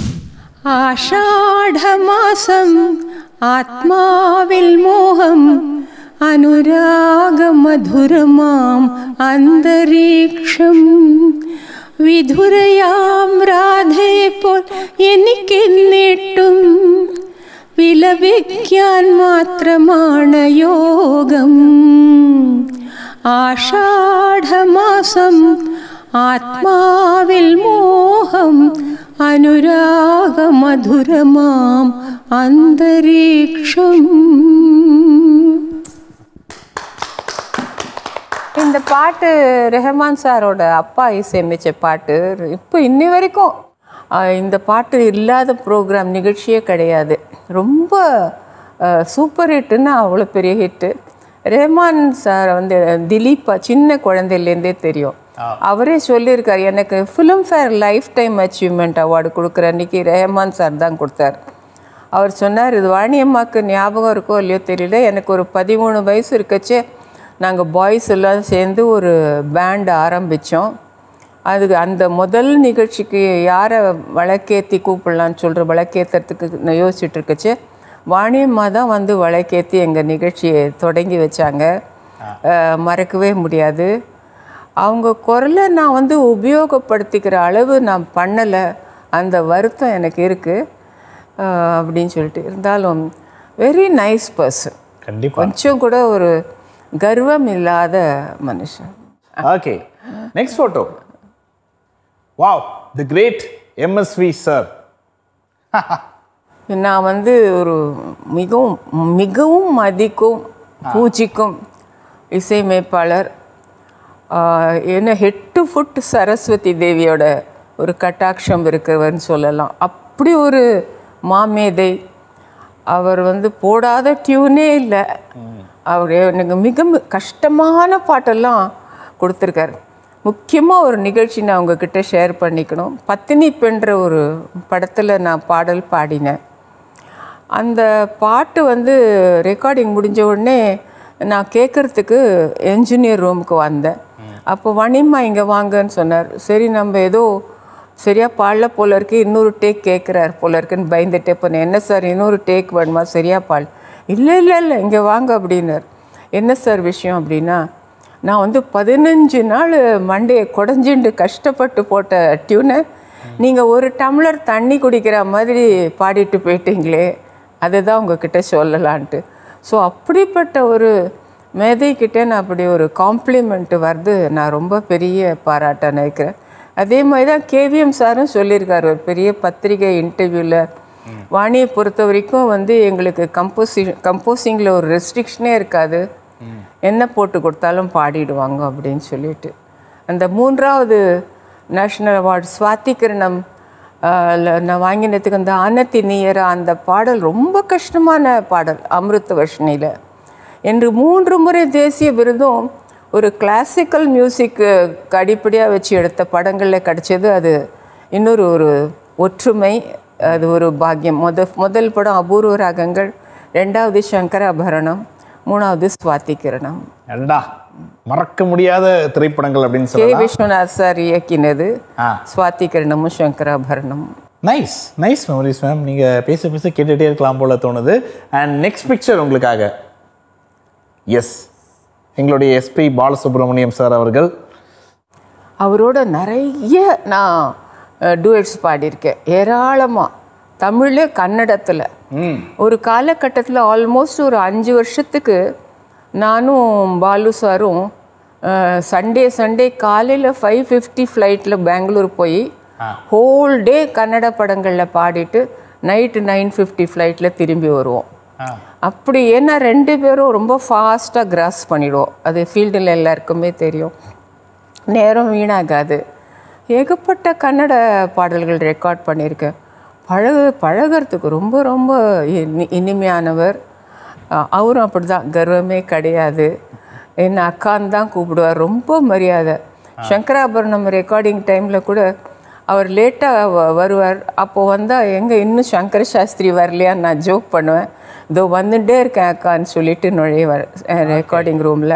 ஆஷாఢமாசம் ஆத்மாவில் மோகம் അനുരാഗ മധുരമാം അന്തരീക്ഷം വിധുരയാം രാധേ പോൽ എനിക്കെന്നിട്ടും വിലപിക്കാൻ മാത്രമാണ് യോഗം ആഷാഢമാസം ആത്മാവിൽ മോഹം അനുരാഗമധുരമാം അന്തരീക്ഷം இந்த பாட்டு ரெஹமான் சாரோட அப்பா இசையமைச்ச பாட்டு இப்போ இன்னி வரைக்கும் ஆஹ் இந்த பாட்டு இல்லாத ப்ரோக்ராம் நிகழ்ச்சியே கிடையாது ரொம்ப சூப்பர் ஹிட்டுன்னா அவ்வளோ பெரிய ஹிட்டு ரேமான் சார் வந்து திலீப்பா சின்ன குழந்தையிலேருந்தே தெரியும் அவரே சொல்லியிருக்காரு எனக்கு Filmfare lifetime achievement award கொடுக்குற அன்னைக்கு ரஹ்மான் சார் தான் கொடுத்தார் அவர் சொன்னார் இது வாணியம்மாக்கு ஞாபகம் இருக்கோ இல்லையோ தெரியல எனக்கு ஒரு பதிமூணு வயசு இருக்கச்சே நாங்கள் பாய்ஸ் எல்லாம் சேர்ந்து ஒரு பேண்ட் ஆரம்பித்தோம் அதுக்கு அந்த முதல் நிகழ்ச்சிக்கு யாரை வழக்கேற்றி கூப்பிடலான்னு சொல்கிற வழக்கேற்றுறதுக்கு நான் யோசிச்சுட்டு இருக்கச்சே வாணியம்மா தான் வந்து வழக்கேற்றி எங்கள் நிகழ்ச்சியை தொடங்கி வச்சாங்க அஹ் மறக்கவே முடியாது அவங்க குரலை நான் வந்து உபயோகப்படுத்திக்கிற அளவு நான் பண்ணலை அந்த வருத்தம் எனக்கு இருக்குது அப்படின்னு சொல்லிட்டு இருந்தாலும் வெரி நைஸ் பர்சன் கண்டிப்பா கொஞ்சம் கூட ஒரு கர்வம் இல்லாத மனுஷன் okay next photo wow the great MSV sir நான் வந்து ஒரு மிகவும் மிகவும் மதிக்கும் பூஜிக்கும் இசையமைப்பாளர் ஆஹ் என்ன ஹெட் டு ஃபுட் சரஸ்வதி தேவியோட ஒரு கட்டாட்சம் இருக்கிறவர்னு சொல்லலாம் அப்படி ஒரு மாமேதை அவர் வந்து போடாத டியூனே இல்லை அவர் எனக்கு மிக மி- கஷ்டமான பாட்டெல்லாம் கொடுத்துருக்காரு முக்கியமாக ஒரு நிகழ்ச்சி நான் உங்ககிட்ட ஷேர் பண்ணிக்கணும் பத்தினி பெண்ற ஒரு படத்தில் நான் பாடல் பாடினேன் அந்த பாட்டு வந்து ரெக்கார்டிங் முடிஞ்ச உடனே நான் கேட்குறதுக்கு என்ஜினியர் ரூமுக்கு வந்தேன் அப்போ வணிம்மா இங்கே வாங்கன்னு சொன்னார் சரி நம்ம ஏதோ சரியாக பாடல போல இருக்கு இன்னொரு டேக் கேட்குறாரு போல இருக்குன்னு பயந்துட்டே போனேன் என்ன சார் இன்னொரு டேக் வேணுமா சரியா பால் இல்லை இல்லை இல்லை இங்கே வாங்க அப்படின்னார் என்ன சார் விஷயம் அப்படின்னா நான் வந்து பதினஞ்சு நாள் மண்டையை குடஞ்சிண்டு கஷ்டப்பட்டு போட்ட டியூனை நீங்கள் ஒரு டம்ளர் தண்ணி குடிக்கிற மாதிரி பாடிட்டு போயிட்டீங்களே அதுதான் உங்ககிட்ட சொல்லலான்ட்டு ஸோ அப்படிப்பட்ட ஒரு மேதைக்கிட்ட நான் அப்படி ஒரு காம்ப்ளிமெண்ட் வருது நான் ரொம்ப பெரிய பாராட்ட நினைக்கிறேன் அதே மாதிரி தான் கேவிஎம் சாரும் சொல்லியிருக்காரு ஒரு பெரிய பத்திரிகை இன்டர்வியூவில் வாணியை பொறுத்த வரைக்கும் வந்து எங்களுக்கு கம்போசி கம்போசிங்கில் ஒரு ரெஸ்ட்ரிக்ஷனே இருக்காது என்ன போட்டு கொடுத்தாலும் பாடிடுவாங்க அப்படின்னு சொல்லிட்டு அந்த மூன்றாவது நேஷ்னல் அவார்டு சுவாத்திகரணம் நான் வாங்கினதுக்கு அந்த ஆனத்தி நீயரா அந்த பாடல் ரொம்ப கஷ்டமான பாடல் அமிர்த வர்ஷினியில் என்று மூன்று முறை தேசிய விருதும் ஒரு கிளாசிக்கல் மியூசிக்கு அடிப்படையாக வச்சு எடுத்த படங்களில் கிடைச்சது அது இன்னொரு ஒரு ஒற்றுமை அது ஒரு பாக்கியம் முத முதல் படம் அபூர்வ ராகங்கள் ரெண்டாவது சங்கராபரணம் மூணாவது சுவாத்திகிரணம் அடடா மறக்க முடியாத திரைப்படங்கள் அப்படின்னு கே சொல்லலாம் விஸ்வநாத் சார் இயக்கினது ஆ. சுவாத்திகிரணமும் சங்கராபரணமும் நைஸ் நைஸ் மெமரிஸ் மேம் நீங்கள் பேச பேச கேட்டுகிட்டே இருக்கலாம் போல தோணுது அண்ட் நெக்ஸ்ட் பிக்சர் உங்களுக்காக எஸ் எங்களுடைய எஸ்பி பாலசுப்ரமணியம் சார் அவர்கள் அவரோட நிறைய நான் டூயட்ஸ் பாடியிருக்கேன் ஏராளமாக தமிழ் கன்னடத்தில் ஒரு காலகட்டத்தில் ஆல்மோஸ்ட் ஒரு அஞ்சு வருஷத்துக்கு நானும் பாலு சாரும் சண்டே சண்டே காலையில் ஃபைவ் ஃபிஃப்டி ஃப்ளைட்டில் பெங்களூர் போய் ஹோல் டே கன்னட படங்களில் பாடிட்டு நைட்டு நைன் ஃபிஃப்டி ஃப்ளைட்டில் திரும்பி வருவோம் அப்படி ஏன்னா ரெண்டு பேரும் ரொம்ப ஃபாஸ்ட்டாக கிராஸ் பண்ணிடுவோம் அது ஃபீல்டில் எல்லாருக்குமே தெரியும் நேரம் வீணாகாது ஏகப்பட்ட கன்னட பாடல்கள் ரெக்கார்ட் பண்ணியிருக்கேன் பழக பழகிறதுக்கு ரொம்ப ரொம்ப இனி இனிமையானவர் அஹ் அவரும் அப்படி தான் கர்வமே கிடையாது என்ன அக்கான்னு தான் கூப்பிடுவார் ரொம்ப மரியாதை சங்கராபரணம் ரெக்கார்டிங் டைமில் கூட அவர் லேட்டாக வருவார் அப்போது வந்தால் எங்கே இன்னும் சங்கர சாஸ்திரி வரலையான்னு நான் ஜோக் பண்ணுவேன் இதோ வந்துட்டே இருக்கேன் அக்கான்னு சொல்லிட்டு நுழைவார் ரெக்கார்டிங் ரூமில்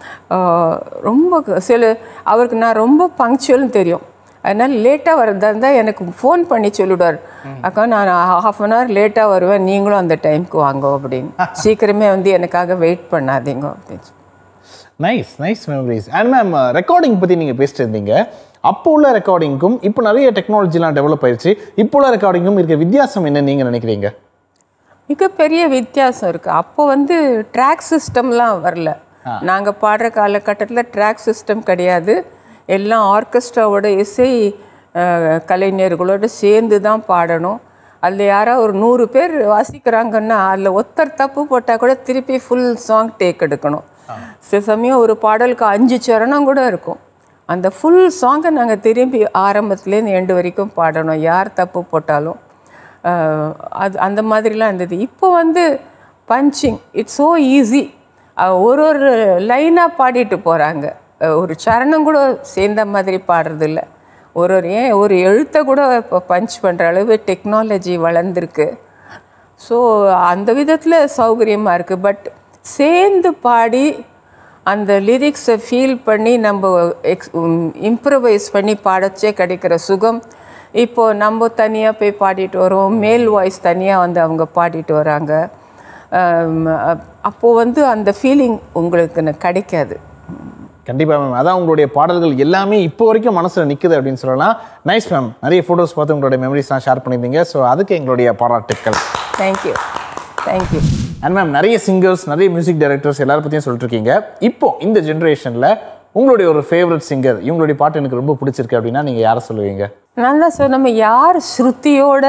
ரொம்ப க- சில அவருக்கு நான் ரொம்ப பங்க்சுவல்னு தெரியும் அதனால் லேட்டாக வரதா இருந்தால் எனக்கு ஃபோன் பண்ணி சொல்லிவிடுவார் அக்கா நான் ஹாஃப் அன் ஹவர் லேட்டாக வருவேன் நீங்களும் அந்த டைம்க்கு வாங்க அப்படின்னு சீக்கிரமே வந்து எனக்காக வெயிட் பண்ணாதீங்க அப்படின்னு சொல்லி. Nice nice memories and ma'am recording பற்றி நீங்கள் பேசிட்டு இருந்தீங்க அப்போ உள்ள ரெக்கார்டிங்க்கும் இப்போ நிறைய டெக்னாலஜிலாம் டெவலப் ஆயிடுச்சு இப்போ உள்ள ரெக்கார்டிங்கும் இருக்க வித்தியாசம் என்ன நீங்கள் நினைக்கிறீங்க மிகப்பெரிய வித்தியாசம் இருக்குது அப்போ வந்து ட்ராக் சிஸ்டம்லாம் வரல நாங்கள் பாடுற காலகட்டத்தில் ட்ராக் சிஸ்டம் கிடையாது எல்லாம் ஆர்கெஸ்ட்ராவோட இசை அஹ், கலைஞர்களோட சேர்ந்து தான் பாடணும் அதில் யாராவது ஒரு நூறு பேர் வாசிக்கிறாங்கன்னா அதில் ஒருத்தர் தப்பு போட்டால் கூட திருப்பி ஃபுல் சாங் டேக் எடுக்கணும் சில சமயம் ஒரு பாடலுக்கு அஞ்சு சரணம் கூட இருக்கும் அந்த ஃபுல் சாங்கை நாங்கள் திரும்பி ஆரம்பத்துலேருந்து எண்டு வரைக்கும் பாடணும் யார் தப்பு போட்டாலும் அஹ், அது அந்த மாதிரிலாம் இருந்தது இப்போ வந்து பஞ்சிங் இட்ஸ் ஸோ ஈஸி ஒரு ஒரு லைனாக பாடிட்டு போகிறாங்க ஒரு சரணம் கூட சேர்ந்த மாதிரி பாடுறதில்ல ஒரு ஒரு ஏன் ஒரு எழுத்தை கூட இப்போ பஞ்ச் பண்ணுற அளவு டெக்னாலஜி வளர்ந்துருக்கு ஸோ அந்த விதத்தில் சௌகரியமாக இருக்குது பட் சேர்ந்து பாடி அந்த லிரிக்ஸை ஃபீல் பண்ணி நம்ம எக்ஸ் இம்ப்ரவைஸ் பண்ணி பாடச்சே கிடைக்கிற சுகம் இப்போது நம்ம தனியாக போய் பாடிட்டு வரோம் மேல் வாய்ஸ் தனியாக வந்து அவங்க பாடிட்டு வராங்க அப்போது வந்து அந்த ஃபீலிங் உங்களுக்கு ந- கிடைக்காது கண்டிப்பா மேம் அதான் உங்களுடைய பாடல்கள் எல்லாமே இப்போ வரைக்கும் மனசுல நிக்குது அப்படின்னு சொல்லலாம் நைஸ் மேம் நிறைய ஃபோட்டோஸ் பார்த்து உங்களுடைய மெமரிஸ்லாம் ஷேர் பண்ணியிருந்தீங்க ஸோ அதுக்கு எங்களுடைய பாராட்டுக்கள் தேங்க்யூ தேங்க்யூ அண்ட் மேம் நிறைய சிங்கர்ஸ் நிறைய மியூசிக் டைரக்டர்ஸ் எல்லார பற்றியும் சொல்லிட்டு இருக்கீங்க இப்போ இந்த ஜென்ரேஷனில் உங்களுடைய ஒரு ஃபேவரட் சிங்கர் இவங்களுடைய பாட்டு எனக்கு ரொம்ப பிடிச்சிருக்கு அப்படின்னா நீங்கள் யாரை சொல்லுவீங்க நல்லா சொல் நம்ம யார் ஸ்ருதியோட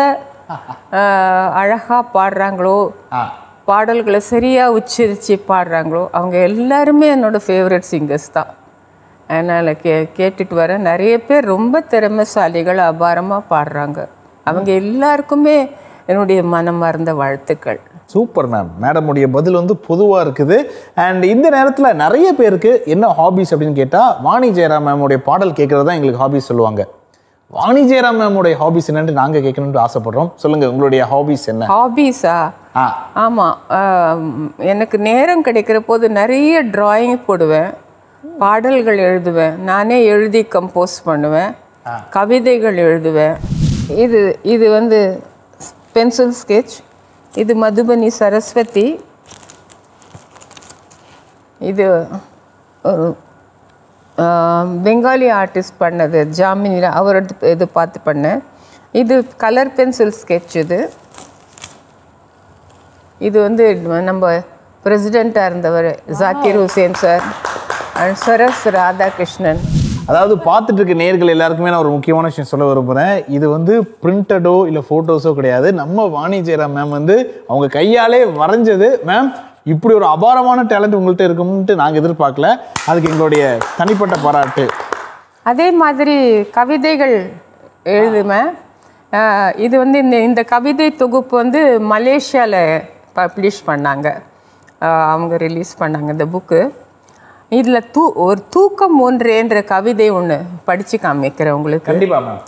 அழகாக பாடுறாங்களோ பாடல்களை சரியாக உச்சரித்து பாடுறாங்களோ அவங்க எல்லாருமே என்னோட ஃபேவரட் சிங்கர்ஸ் தான் அதனால் கே கேட்டுட்டு வர நிறைய பேர் ரொம்ப திறமைசாலிகள் அபாரமாக பாடுறாங்க அவங்க எல்லாருக்குமே என்னுடைய மனமார்ந்த வாழ்த்துக்கள் சூப்பர் மேம் மேடமுடைய பதில் வந்து பொதுவாக இருக்குது அண்ட் இந்த நேரத்தில் நிறைய பேருக்கு என்ன ஹாபிஸ் அப்படின்னு கேட்டால் வாணி ஜெயராம் மேமுடைய பாடல் கேட்குறது தான் எங்களுக்கு ஹாபிஸ் சொல்லுவாங்க வாணி ஜெயராம் மேமுடைய ஹாபிஸ் என்னன்னு நாங்கள் கேட்கணும்னு ஆசைப்படுறோம் சொல்லுங்கள் உங்களுடைய ஹாபிஸ் என்ன ஹாபீஸா ஆ ஆமாம் எனக்கு நேரம் கிடைக்கிற போது நிறைய டிராயிங் போடுவேன் பாடல்கள் எழுதுவேன் நானே எழுதி கம்போஸ் பண்ணுவேன் கவிதைகள் எழுதுவேன் இது இது வந்து பென்சில் ஸ்கெட்ச் இது மதுபனி சரஸ்வதி இது ஒரு ஆஹ், பெங்காலி ஆர்டிஸ்ட் பண்ணது ஜாமினி அவரோட இது பார்த்து பண்ணேன் இது கலர் பென்சில் ஸ்கெட்ச் இது இது வந்து நம்ம பிரசிடெண்ட்டாக இருந்தவர் ஜாக்கிர் ஹுசேன் சார் அண்ட் சரஸ் ராதாகிருஷ்ணன் அதாவது பார்த்துட்டு இருக்க நேர்கள் எல்லாருக்குமே நான் ஒரு முக்கியமான விஷயம் சொல்ல விரும்புகிறேன் இது வந்து பிரிண்டடோ இல்லை ஃபோட்டோஸோ கிடையாது நம்ம வாணி ஜெயராம் மேம் வந்து அவங்க கையாலே வரைஞ்சது மேம் இப்படி ஒரு அபாரமான டேலண்ட் உங்கள்கிட்ட இருக்கும்ட்டு நாங்கள் எதிர்பார்க்கல அதுக்கு எங்களுடைய தனிப்பட்ட பாராட்டு அதே மாதிரி கவிதைகள் எழுதுவேன் ஆஹ், இது வந்து இந்த இந்த கவிதை தொகுப்பு வந்து மலேசியாவில் பப்ளிஷ் பண்ணாங்க ஆஹ், அவங்க ரிலீஸ் பண்ணாங்க இந்த புக்கு இதில் தூ ஒரு தூக்கம் ஒன்றேன்ற கவிதை ஒன்று படித்து காமிக்கிறேன் உங்களுக்கு கண்டிப்பா மேம்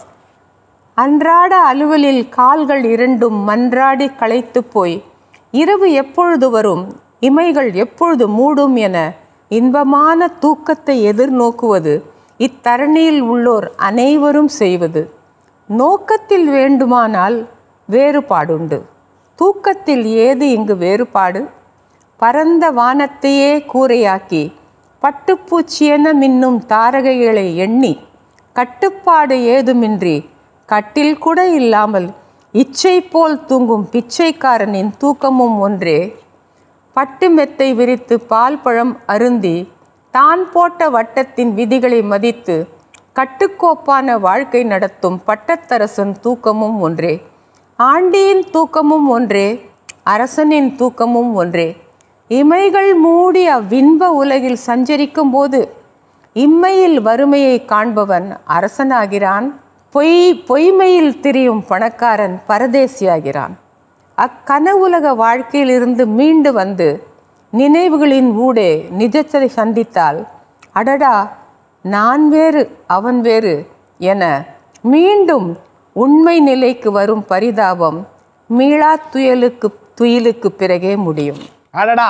அன்றாட அலுவலில் கால்கள் இரண்டும் மன்றாடி களைத்து போய் இரவு எப்பொழுது வரும் இமைகள் எப்பொழுது மூடும் என இன்பமான தூக்கத்தை எதிர்நோக்குவது இத்தரணியில் உள்ளோர் அனைவரும் செய்வது நோக்கத்தில் வேண்டுமானால் வேறுபாடுண்டு தூக்கத்தில் ஏது இங்கு வேறுபாடு பரந்த வானத்தையே கூரையாக்கி பட்டுப்பூச்சியென மின்னும் தாரகைகளை எண்ணி கட்டுப்பாடு ஏதுமின்றி கட்டில் கூட இல்லாமல் இச்சை போல் தூங்கும் பிச்சைக்காரனின் தூக்கமும் ஒன்றே பட்டு மெத்தை விரித்து பால் பழம் அருந்தி தான் போட்ட வட்டத்தின் விதிகளை மதித்து கட்டுக்கோப்பான வாழ்க்கை நடத்தும் பட்டத்தரசன் தூக்கமும் ஒன்றே ஆண்டியின் தூக்கமும் ஒன்றே அரசனின் தூக்கமும் ஒன்றே இமைகள் மூடி அவ்வின்ப உலகில் சஞ்சரிக்கும் போது இம்மையில் வறுமையை காண்பவன் அரசனாகிறான் பொய் பொய்மையில் திரியும் பணக்காரன் பரதேசியாகிறான் அக்கனவுலக வாழ்க்கையிலிருந்து மீண்டு வந்து நினைவுகளின் ஊடே நிஜத்தை சந்தித்தால் அடடா நான் வேறு அவன் வேறு என மீண்டும் உண்மை நிலைக்கு வரும் பரிதாபம் மீளா துயலுக்கு துயிலுக்கு பிறகே முடியும் அடடா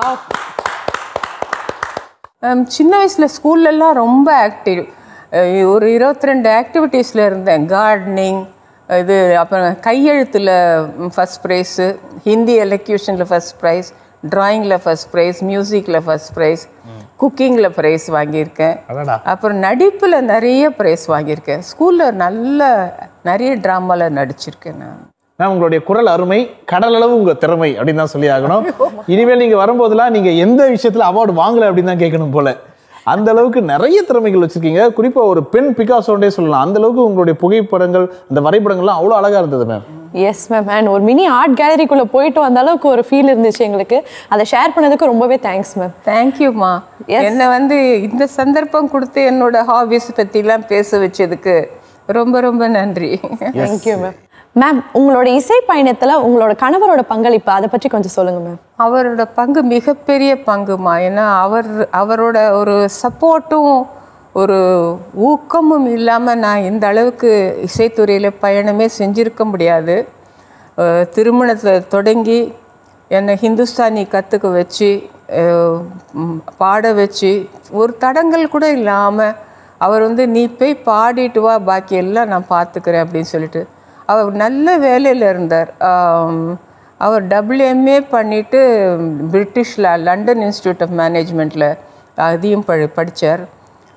ஹம், சின்ன வயசில் ஸ்கூல்லலாம் ரொம்ப ஆக்டிவ் ஒரு இருபத்தி ரெண்டு ஆக்டிவிட்டீஸில் இருந்தேன் கார்டனிங் இது அப்புறம் கையெழுத்தில் ஃபஸ்ட் ப்ரைஸு ஹிந்தி எலக்யூஷனில் ஃபஸ்ட் ப்ரைஸ் ட்ராயிங்கில் ஃபஸ்ட் ப்ரைஸ் மியூசிக்கில் ஃபஸ்ட் ப்ரைஸ் குக்கிங்கில் ப்ரைஸ் வாங்கியிருக்கேன் அடடா அப்புறம் நடிப்பில் நிறைய ப்ரைஸ் வாங்கியிருக்கேன் ஸ்கூலில் நல்ல நிறைய ட்ராமாவில் நடிச்சிருக்கேன் நான் மேம் உங்களுடைய குரல் அருமை கடல் அளவு உங்க திறமை அப்படின்னு தான் சொல்லி ஆகணும் இனிமேல் நீங்க வரும்போதெல்லாம் நீங்க எந்த விஷயத்துல அவார்டு வாங்கல அப்படின்னு தான் கேட்கணும் போல அந்த அளவுக்கு நிறைய திறமைகள் வச்சிருக்கீங்க குறிப்பா ஒரு பெண் பிகாசோண்டே சொல்லலாம் அந்த அளவுக்கு உங்களுடைய புகைப்படங்கள் அந்த வரைபடங்கள்லாம் அவ்வளோ அழகா இருந்தது மேம் எஸ் மேம் அண்ட் ஒரு மினி ஆர்ட் கேலரிக்குள்ள போயிட்டு வந்த அளவுக்கு ஒரு ஃபீல் இருந்துச்சு எங்களுக்கு அதை ஷேர் பண்ணதுக்கு ரொம்பவே தேங்க்ஸ் மேம் தேங்க்யூம்மா என்னை வந்து இந்த சந்தர்ப்பம் கொடுத்து என்னோட ஹாபிஸ் பற்றிலாம் பேச வச்சதுக்கு ரொம்ப ரொம்ப நன்றி தேங்க்யூ மேம் மேம் உங்களோட இசை பயணத்துல உங்களோட கணவரோட பங்களிப்பு அதை பற்றி கொஞ்சம் சொல்லுங்க மேம் அவரோட பங்கு மிகப்பெரிய பங்குமா ஏன்னா அவர் அவரோட ஒரு சப்போர்ட்டும் ஒரு ஊக்கமும் இல்லாமல் நான் இந்த அளவுக்கு இசைத்துறையில் பயணமே செஞ்சிருக்க முடியாது அஹ் திருமணத்தில் தொடங்கி என்னை ஹிந்துஸ்தானி கற்றுக்க வச்சு அஹ் ம், பாட வச்சு ஒரு தடங்கள் கூட இல்லாமல் அவர் வந்து நீ போய் பாடிட்டு வா பாக்கி எல்லாம் நான் பார்த்துக்கிறேன் அப்படின்னு சொல்லிட்டு அவர் நல்ல வேலையில் இருந்தார் ஆம், அவர் டபிள்யூஎம்ஏ பண்ணிவிட்டு பிரிட்டிஷில் லண்டன் இன்ஸ்டியூட் ஆஃப் மேனேஜ்மெண்ட்டில் அதையும் படி படித்தார்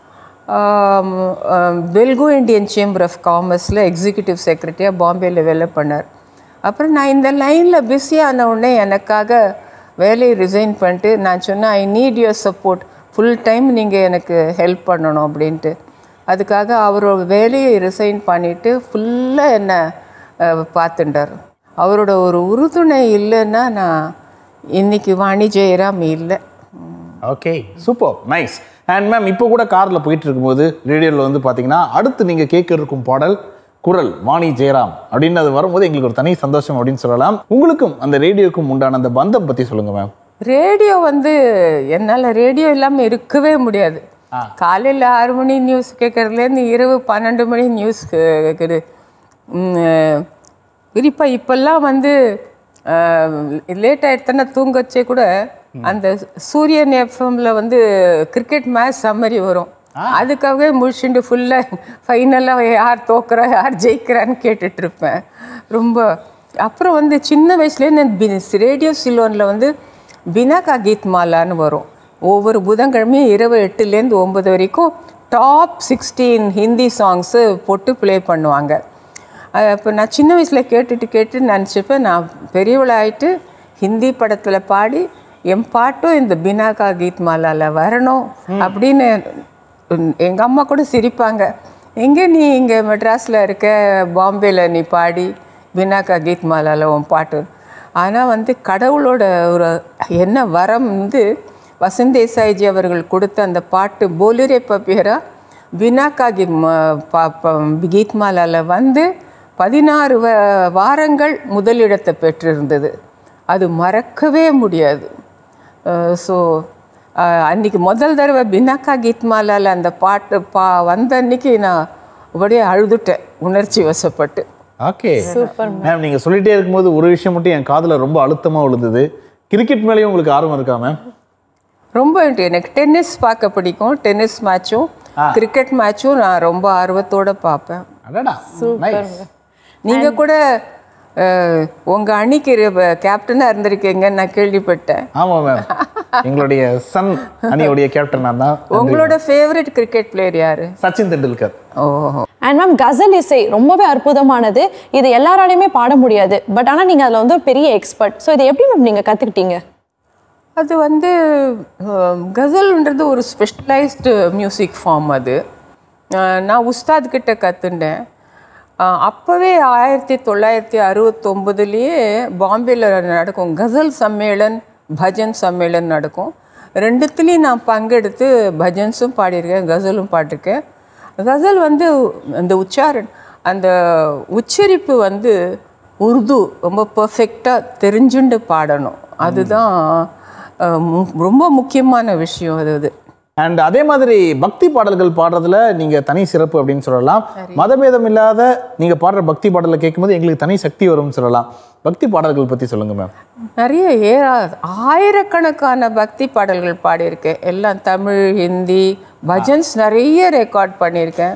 வெல்கோ இந்தியன் சேம்பர் ஆஃப் காமர்ஸில் எக்ஸிக்யூட்டிவ் செக்ரட்டரியாக பாம்பேயில் வேலை பண்ணார் அப்புறம் நான் இந்த லைனில் பிஸியான உடனே எனக்காக வேலையை ரிசைன் பண்ணிட்டு நான் சொன்னேன் I need your support full time நீங்கள் எனக்கு ஹெல்ப் பண்ணணும் அப்படின்ட்டு அதுக்காக அவரோட வேலையை ரிசைன் பண்ணிவிட்டு ஃபுல்லாக என்னை அஹ், பார்த்துட்டார் அவரோட ஒரு உறுதுணை இல்லைன்னா நான் இன்னைக்கு வாணி ஜெயராம் இல்லை okay super nice and ma'am இப்போ கூட காரில் போயிட்டு இருக்கும்போது ரேடியோவில் வந்து பார்த்தீங்கன்னா அடுத்து நீங்கள் கேட்க இருக்கும் பாடல் குரல் வாணி ஜெயராம் அப்படின்னு அது வரும்போது எங்களுக்கு ஒரு தனி சந்தோஷம் அப்படின்னு சொல்லலாம் உங்களுக்கும் அந்த ரேடியோக்கும் உண்டான அந்த பந்தம் பற்றி சொல்லுங்க மேம் ரேடியோ வந்து என்னால் ரேடியோ இல்லாமல் இருக்கவே முடியாது காலையில் ஆறு மணி நியூஸ் கேட்கறதுலேருந்து இரவு பன்னெண்டு மணி நியூஸ் கேட்குது குறிப்பாக இப்போல்லாம் வந்து லேட் ஆகிடுத்தனா தூங்க வச்சே கூட அந்த சூரியன் எஃப்எம்ல வந்து கிரிக்கெட் மேட்ச் சம்மரி வரும் அதுக்காகவே முடிச்சுட்டு ஃபுல்லாக ஃபைனலாக யார் தோக்குறா யார் ஜெயிக்கிறான்னு கேட்டுட்டு இருப்பேன் ரொம்ப அப்புறம் வந்து சின்ன வயசுலேருந்து ரேடியோ சிலோனில் வந்து பினாகா கீத் மாலான்னு வரும் ஒவ்வொரு புதன்கிழமையும் இரவு எட்டுலேருந்து ஒம்பது வரைக்கும் டாப் சிக்ஸ்டீன் ஹிந்தி சாங்ஸு போட்டு ப்ளே பண்ணுவாங்க அப்போ நான் சின்ன வயசில் கேட்டுட்டு கேட்டு நினச்சிப்பேன் நான் பெரியவளாயிட்டு ஹிந்தி படத்தில் பாடி என் பாட்டும் இந்த பினாகா கீத் மாலால வரணும் அப்படின்னு எங்கள் அம்மா கூட சிரிப்பாங்க எங்கே நீ இங்கே மெட்ராஸில் இருக்க பாம்பேயில் நீ பாடி பினாகா கீத் மாலால உன் பாட்டு ஆனால் வந்து கடவுளோட ஒரு என்ன வரம் வந்து வசந்த் தேசாய்ஜி அவர்கள் கொடுத்த அந்த பாட்டு போலிரே பப்பியரா பினாக்கா கி கீத்மாலால வந்து பதினாறு வ வாரங்கள் முதலிடத்தை பெற்றிருந்தது அது மறக்கவே முடியாது ஸோ அன்னைக்கு முதல் தடவை பினாக்கா கீத்மாலால அந்த பாட்டு பா வந்த அன்னைக்கு நான் அப்படியே அழுதுட்டேன் உணர்ச்சி வசப்பட்டு ஓகே மேம் நீங்கள் சொல்லிட்டே இருக்கும்போது ஒரு விஷயம் மட்டும் என் காதில் ரொம்ப அழுத்தமாக விழுந்தது கிரிக்கெட் மேலேயும் உங்களுக்கு ஆர்வம் இருக்கா மேம் ரொம்ப எனக்கு டென்னிஸ் பார்க்க பிடிக்கும் டென்னிஸ் மேட்சும் கிரிக்கெட் மேட்சும் நான் ரொம்ப ஆர்வத்தோட பார்ப்பேன் அடடா நைஸ் நீங்க கூட அஹ், உங்க அணிக்கு கேப்டனாக இருந்திருக்கீங்கன்னு நான் கேள்விப்பட்டேன் ஆமாம் மேம் எங்களுடைய சன் அணியுடைய கேப்டன் நான் தான் உங்களோட ஃபேவரட் கிரிக்கெட் பிளேயர் யாரு சச்சின் தெண்டுல்கர் ஓஹோ அண்ட் மேம் கசல் இசை ரொம்பவே அற்புதமானது இது எல்லாராலையுமே பாட முடியாது பட் ஆனால் நீங்கள் அதில் வந்து ஒரு பெரிய எக்ஸ்பர்ட் ஸோ இதை எப்படி மேம் நீங்கள் கற்றுக்கிட்டீங்க அது வந்து அஹ், கசல்ன்றது ஒரு ஸ்பெஷலைஸ்டு மியூசிக் ஃபார்ம் அது அஹ், நான் உஸ்தாத் கிட்ட கற்றுண்டேன் அப்போவே ஆயிரத்தி தொள்ளாயிரத்தி அறுபத்தொம்பதுலேயே பாம்பேயில் நடக்கும் கசல் சம்மேளன் பஜன் சம்மேளன் நடக்கும் ரெண்டுத்துலேயும் நான் பங்கெடுத்து பஜன்ஸும் பாடியிருக்கேன் கசலும் பாடிருக்கேன் கசல் வந்து அந்த உச்சாரண் அந்த உச்சரிப்பு வந்து உருது ரொம்ப பர்ஃபெக்டாக தெரிஞ்சுண்டு பாடணும் அதுதான் அஹ், மு- ரொம்ப முக்கியமான விஷயம் அது அது அண்ட் அதே மாதிரி பக்தி பாடல்கள் பாடுறதுல நீங்க தனி சிறப்பு அப்படின்னு சொல்லலாம் மதபேதம் இல்லாத நீங்க பாடுற பக்தி பாடலை கேட்கும்போது எங்களுக்கு தனி சக்தி வரும்னு சொல்லலாம் பக்தி பாடல்கள் பத்தி சொல்லுங்க மேம் நிறைய ஏறா ஆயிரக்கணக்கான பக்தி பாடல்கள் பாடியிருக்கேன் எல்லாம் தமிழ் ஹிந்தி பஜன்ஸ் நிறைய ரெக்கார்ட் பண்ணியிருக்கேன்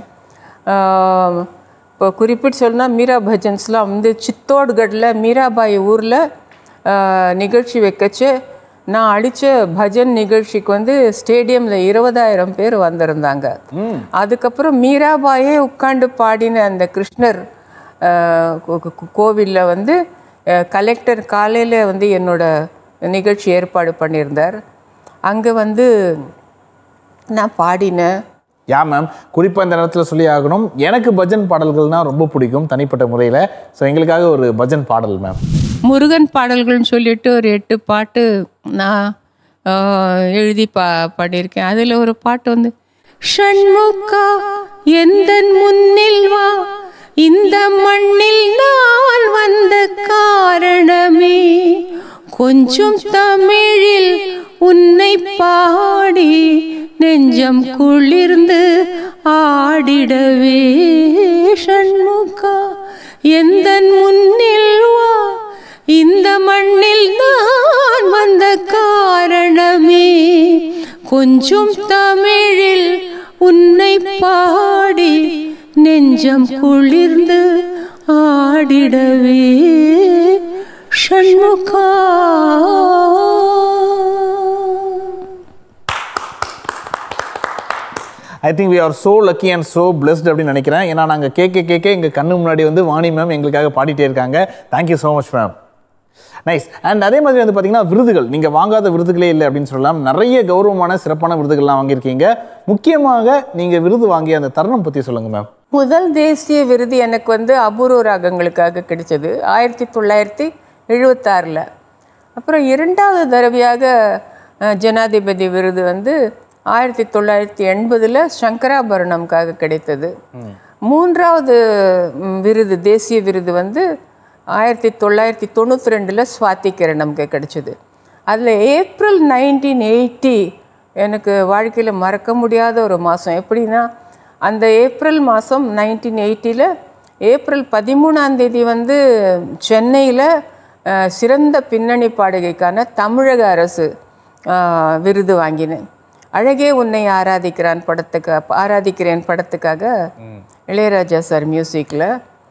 ஆம், இப்போ குறிப்பிட்டு சொல்லணும்னா மீரா பஜன்ஸ்லாம் வந்து சித்தோட்கட்டில் மீராபாய் ஊரில் நிகழ்ச்சி வைக்கச்சு நான் அடித்த பஜன் நிகழ்ச்சிக்கு வந்து ஸ்டேடியமில் இருபதாயிரம் பேர் வந்திருந்தாங்க அதுக்கப்புறம் மீராபாயே உட்காந்து பாடின அந்த கிருஷ்ணர் கோவிலில் வந்து கலெக்டர் காலையில் வந்து என்னோட நிகழ்ச்சி ஏற்பாடு பண்ணியிருந்தார் அங்கே வந்து நான் பாடினேன் யா மேம் குறிப்பாக இந்த நேரத்தில் சொல்லி ஆகணும் எனக்கு பஜன் பாடல்கள்னா ரொம்ப பிடிக்கும் தனிப்பட்ட முறையில் ஸோ எங்களுக்காக ஒரு பஜன் பாடல் மேம் முருகன் பாடல்கள்னு சொல்லிட்டு ஒரு எட்டு பாட்டு நான் ஆஹ், எழுதி பா பாடியிருக்கேன் அதில் ஒரு பாட்டு வந்து ஷண்முகா எந்தன் முன்னில் வா இந்த மண்ணில் நான் வந்த காரணமே கொஞ்சம் தமிழில் உன்னை பாடி நெஞ்சம் குளிர்ந்து ஆடிடவே ஷண்முகா எந்தன் முன்னில் வா இந்த மண்ணில் நான் வந்த காரணமே கொஞ்சம் தமிழில் உன்னை பாடி நெஞ்சம் குளிர்ந்து ஆடிடவே Shanmukha I think we are so lucky and so blessed அப்படின்னு நினைக்கிறேன் ஏன்னா நாங்கள் கேட்க கேட்க எங்கள் கண்ணு முன்னாடி வந்து வாணி மேம் எங்களுக்காக பாடிட்டே இருக்காங்க thank you so much ma'am nice and அதே மாதிரி வந்து பார்த்தீங்கன்னா விருதுகள் நீங்கள் வாங்காத விருதுகளே இல்லை அப்படின்னு சொல்லலாம் நிறைய கௌரவமான சிறப்பான விருதுகள்லாம் வாங்கியிருக்கீங்க முக்கியமாக நீங்கள் விருது வாங்கிய அந்த தருணம் பற்றி சொல்லுங்கள் மேம் முதல் தேசிய விருது எனக்கு வந்து அபூர்வ ராகங்களுக்காக கிடைச்சது ஆயிரத்தி தொள்ளாயிரத்தி எழுபத்தாறில் அப்புறம் இரண்டாவது தடவையாக அஹ், ஜனாதிபதி விருது வந்து ஆயிரத்தி தொள்ளாயிரத்தி எண்பதில் சங்கராபரணம்காக கிடைத்தது மூன்றாவது ம், விருது தேசிய விருது வந்து ஆயிரத்தி தொள்ளாயிரத்தி தொண்ணூற்றி ரெண்டில் சுவாதி கிரணம்க்கு கிடைச்சது அதில் ஏப்ரல் நைன்டீன் எயிட்டி எனக்கு வாழ்க்கையில் மறக்க முடியாத ஒரு மாதம் எப்படின்னா அந்த ஏப்ரல் மாதம் நைன்டீன் எயிட்டியில் ஏப்ரல் பதிமூணாம் தேதி வந்து சென்னையில் அஹ், சிறந்த பின்னணி பாடகைக்கான தமிழக அரசு அஹ், விருது வாங்கினேன் அழகே உன்னை ஆராதிக்கிறான் படத்துக்கு ஆராதிக்கிறேன் படத்துக்காக இளையராஜா சார் மியூசிக்கில்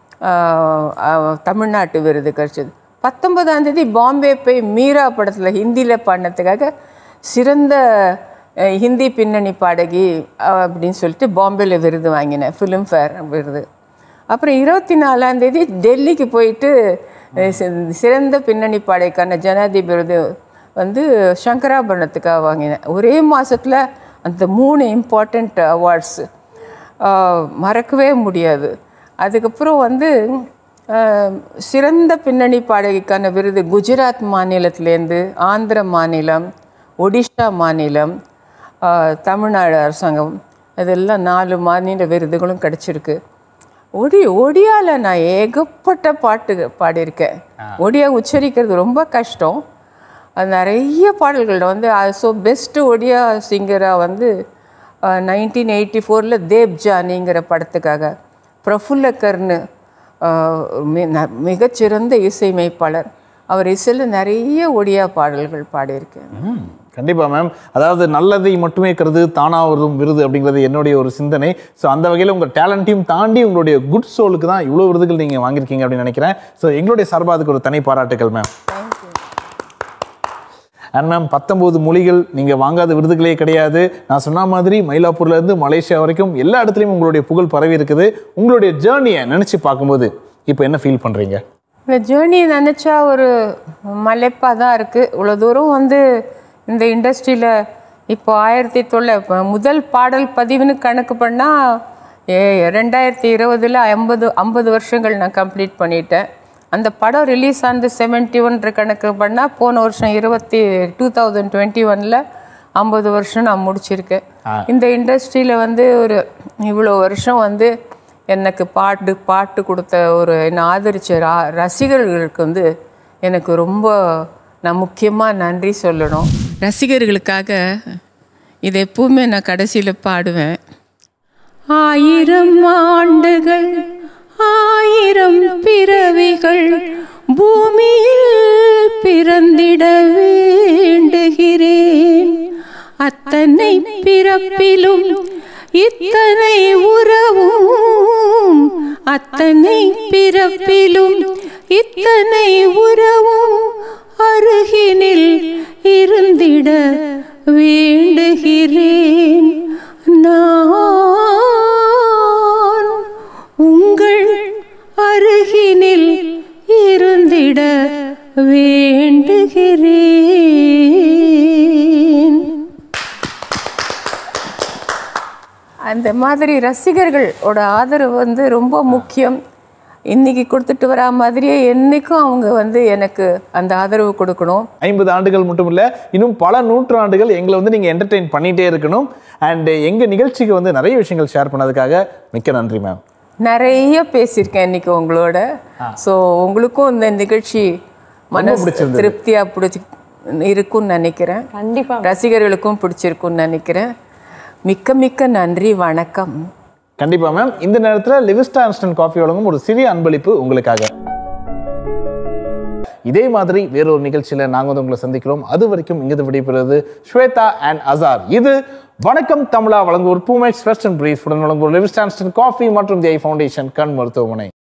தமிழ்நாட்டு விருது கிடைச்சது பத்தொன்பதாம் தேதி பாம்பே போய் மீரா படத்தில் ஹிந்தியில் பாடினதுக்காக சிறந்த அஹ், ஹிந்தி பின்னணி பாடகி அஹ், அப்படின்னு சொல்லிட்டு பாம்பேல விருது வாங்கினேன் ஃபிலிம்ஃபேர் விருது அப்புறம் இருபத்தி நாலாம் தேதி டெல்லிக்கு போயிட்டு அஹ், சி- சிறந்த பின்னணி பாடகைக்கான ஜனாதிபதி விருது வந்து சங்கராபரணத்துக்காக வாங்கினேன் ஒரே மாதத்தில் அந்த மூணு இம்பார்ட்டண்ட் அவார்ட்ஸு மறக்கவே முடியாது அதுக்கப்புறம் வந்து ஆஹ், சிறந்த பின்னணி பாடகிக்கான விருது குஜராத் மாநிலத்திலேருந்து ஆந்திர மாநிலம் ஒடிஷா மாநிலம் ஆஹ், தமிழ்நாடு அரசாங்கம் இதெல்லாம் நாலு மாநில விருதுகளும் கிடச்சிருக்கு ஒடி ஒடியாவில் நான் ஏகப்பட்ட பாட்டு பாடியிருக்கேன் ஒடியா உச்சரிக்கிறது ரொம்ப கஷ்டம் அது நிறைய பாடல்கள் வந்து ஸோ பெஸ்ட்டு ஒடியா சிங்கராக வந்து நைன்டீன் எயிட்டி ஃபோரில் தேப் ஜானிங்கிற படத்துக்காக பிரஃபுல்லக்கர்னு ஆஹ், மி- ந- மிகச்சிறந்த இசையமைப்பாளர் அவர் இசையில் நிறைய ஒடியா பாடல்கள் பாடியிருக்கேன் ம், கண்டிப்பா மேம் அதாவது நல்லதை மட்டுமே கருது தானா வரும் விருது அப்படிங்கிறது என்னுடைய ஒரு சிந்தனை ஸோ அந்த வகையில் உங்கள் டேலண்ட்டையும் தாண்டி உங்களுடைய குட் சோலுக்கு தான் இவ்வளோ விருதுகள் நீங்கள் வாங்கியிருக்கீங்க அப்படின்னு நினைக்கிறேன் ஸோ எங்களுடைய சார்பாக அதுக்கு ஒரு தனி பாராட்டுகள் மேம் அண்ட் மேம் பத்தொம்போது மொழிகள் நீங்கள் வாங்காத விருதுகளே கிடையாது நான் சொன்ன மாதிரி மயிலாப்பூர்லேருந்து மலேசியா வரைக்கும் எல்லா இடத்துலையும் உங்களுடைய புகழ் பரவி இருக்குது உங்களுடைய ஜேர்னியை நினச்சி பார்க்கும்போது இப்போ என்ன ஃபீல் பண்ணுறீங்க இந்த ஜேர்னி நினச்சா ஒரு மலைப்பாக தான் இருக்குது இவ்வளோ தூரம் வந்து இந்த இண்டஸ்ட்ரியில் இப்போ ஆயிரத்தி தொள்ள முதல் பாடல் பதிவுன்னு கணக்கு பண்ணால் ஏ ரெண்டாயிரத்தி இருபதில் ஐம்பது ஐம்பது வருஷங்கள் நான் கம்ப்ளீட் பண்ணிட்டேன் அந்த படம் ரிலீஸ் ஆனது செவன்ட்டி ஒன்ற கணக்கு பண்ணால் போன வருஷம் இருபத்தி டூ தௌசண்ட் டுவெண்ட்டி ஒனில் ஐம்பது வருஷம் நான் முடிச்சிருக்கேன் இந்த இண்டஸ்ட்ரியில் வந்து ஒரு இவ்வளோ வருஷம் வந்து எனக்கு பாட்டு பாட்டு கொடுத்த ஒரு என்னை ஆதரித்த ரா ரசிகர்களுக்கு வந்து எனக்கு ரொம்ப நான் முக்கியமாக நன்றி சொல்லணும் ரசிகர்களுக்காக இது எப்பவுமே நான் கடைசியில் பாடுவேன் ஆயிரம் ஆண்டுகள் ஆயிரம் பிறவிகள் பூமியில் பிறந்திட வேண்டுகிறேன் அத்தனை பிறப்பிலும் இத்தனை உறவும் அத்தனை பிறப்பிலும் இத்தனை உறவும் அருகினில் இருந்திட வேண்டுகிறேன் நான் உங்கள் அருகினில் இருந்திட வேண்டுகிறேன் அந்த மாதிரி ரசிகர்களோட ஆதரவு வந்து ரொம்ப முக்கியம் இன்னைக்கு கொடுத்துட்டு வரா மாதிரியே என்னைக்கும் அவங்க வந்து எனக்கு அந்த ஆதரவு கொடுக்கணும் ஐம்பது ஆண்டுகள் மட்டும் இல்ல இன்னும் பல நூற்றாண்டுகள் எங்களை வந்து நீங்க என்டர்டெயின் பண்ணிட்டே இருக்கணும் அண்ட் எங்க நிகழ்ச்சிக்கு வந்து நிறைய விஷயங்கள் ஷேர் பண்ணதுக்காக மிக்க நன்றி மேம் நிறைய பேசியிருக்கேன் இன்னைக்கு உங்களோட ஸோ உங்களுக்கும் இந்த நிகழ்ச்சி மனசு பிடிச்சிருந்தது. திருப்தியா பிடிச்சி இருக்கும்னு நினைக்கிறேன் கண்டிப்பா ரசிகர்களுக்கும் பிடிச்சிருக்கும்னு நினைக்கிறேன் மிக்க மிக்க நன்றி வணக்கம் கண்டிப்பா மேம் இந்த நேரத்துல லிவிஸ்டா இன்ஸ்டன்ட் காஃபி வழங்கும் ஒரு சிறிய அன்பளிப்பு உங்களுக்காக இதே மாதிரி வேறொரு நிகழ்ச்சியில நாங்க வந்து உங்களை சந்திக்கிறோம் அது வரைக்கும் இங்கிருந்து விடைபெறுவது ஸ்வேதா அண்ட் அசார் இது வணக்கம் தமிழா வழங்குவோர் பூமேக்ஸ் ஃபர்ஸ்ட் அண்ட் பிரீஃப் உடன் வழங்குவோர் லிவிஸ்டா இன்ஸ்டன்ட் காஃபி மற்றும் தி ஐ ஃபவுண்டேஷன் கண் மருத்துவமனை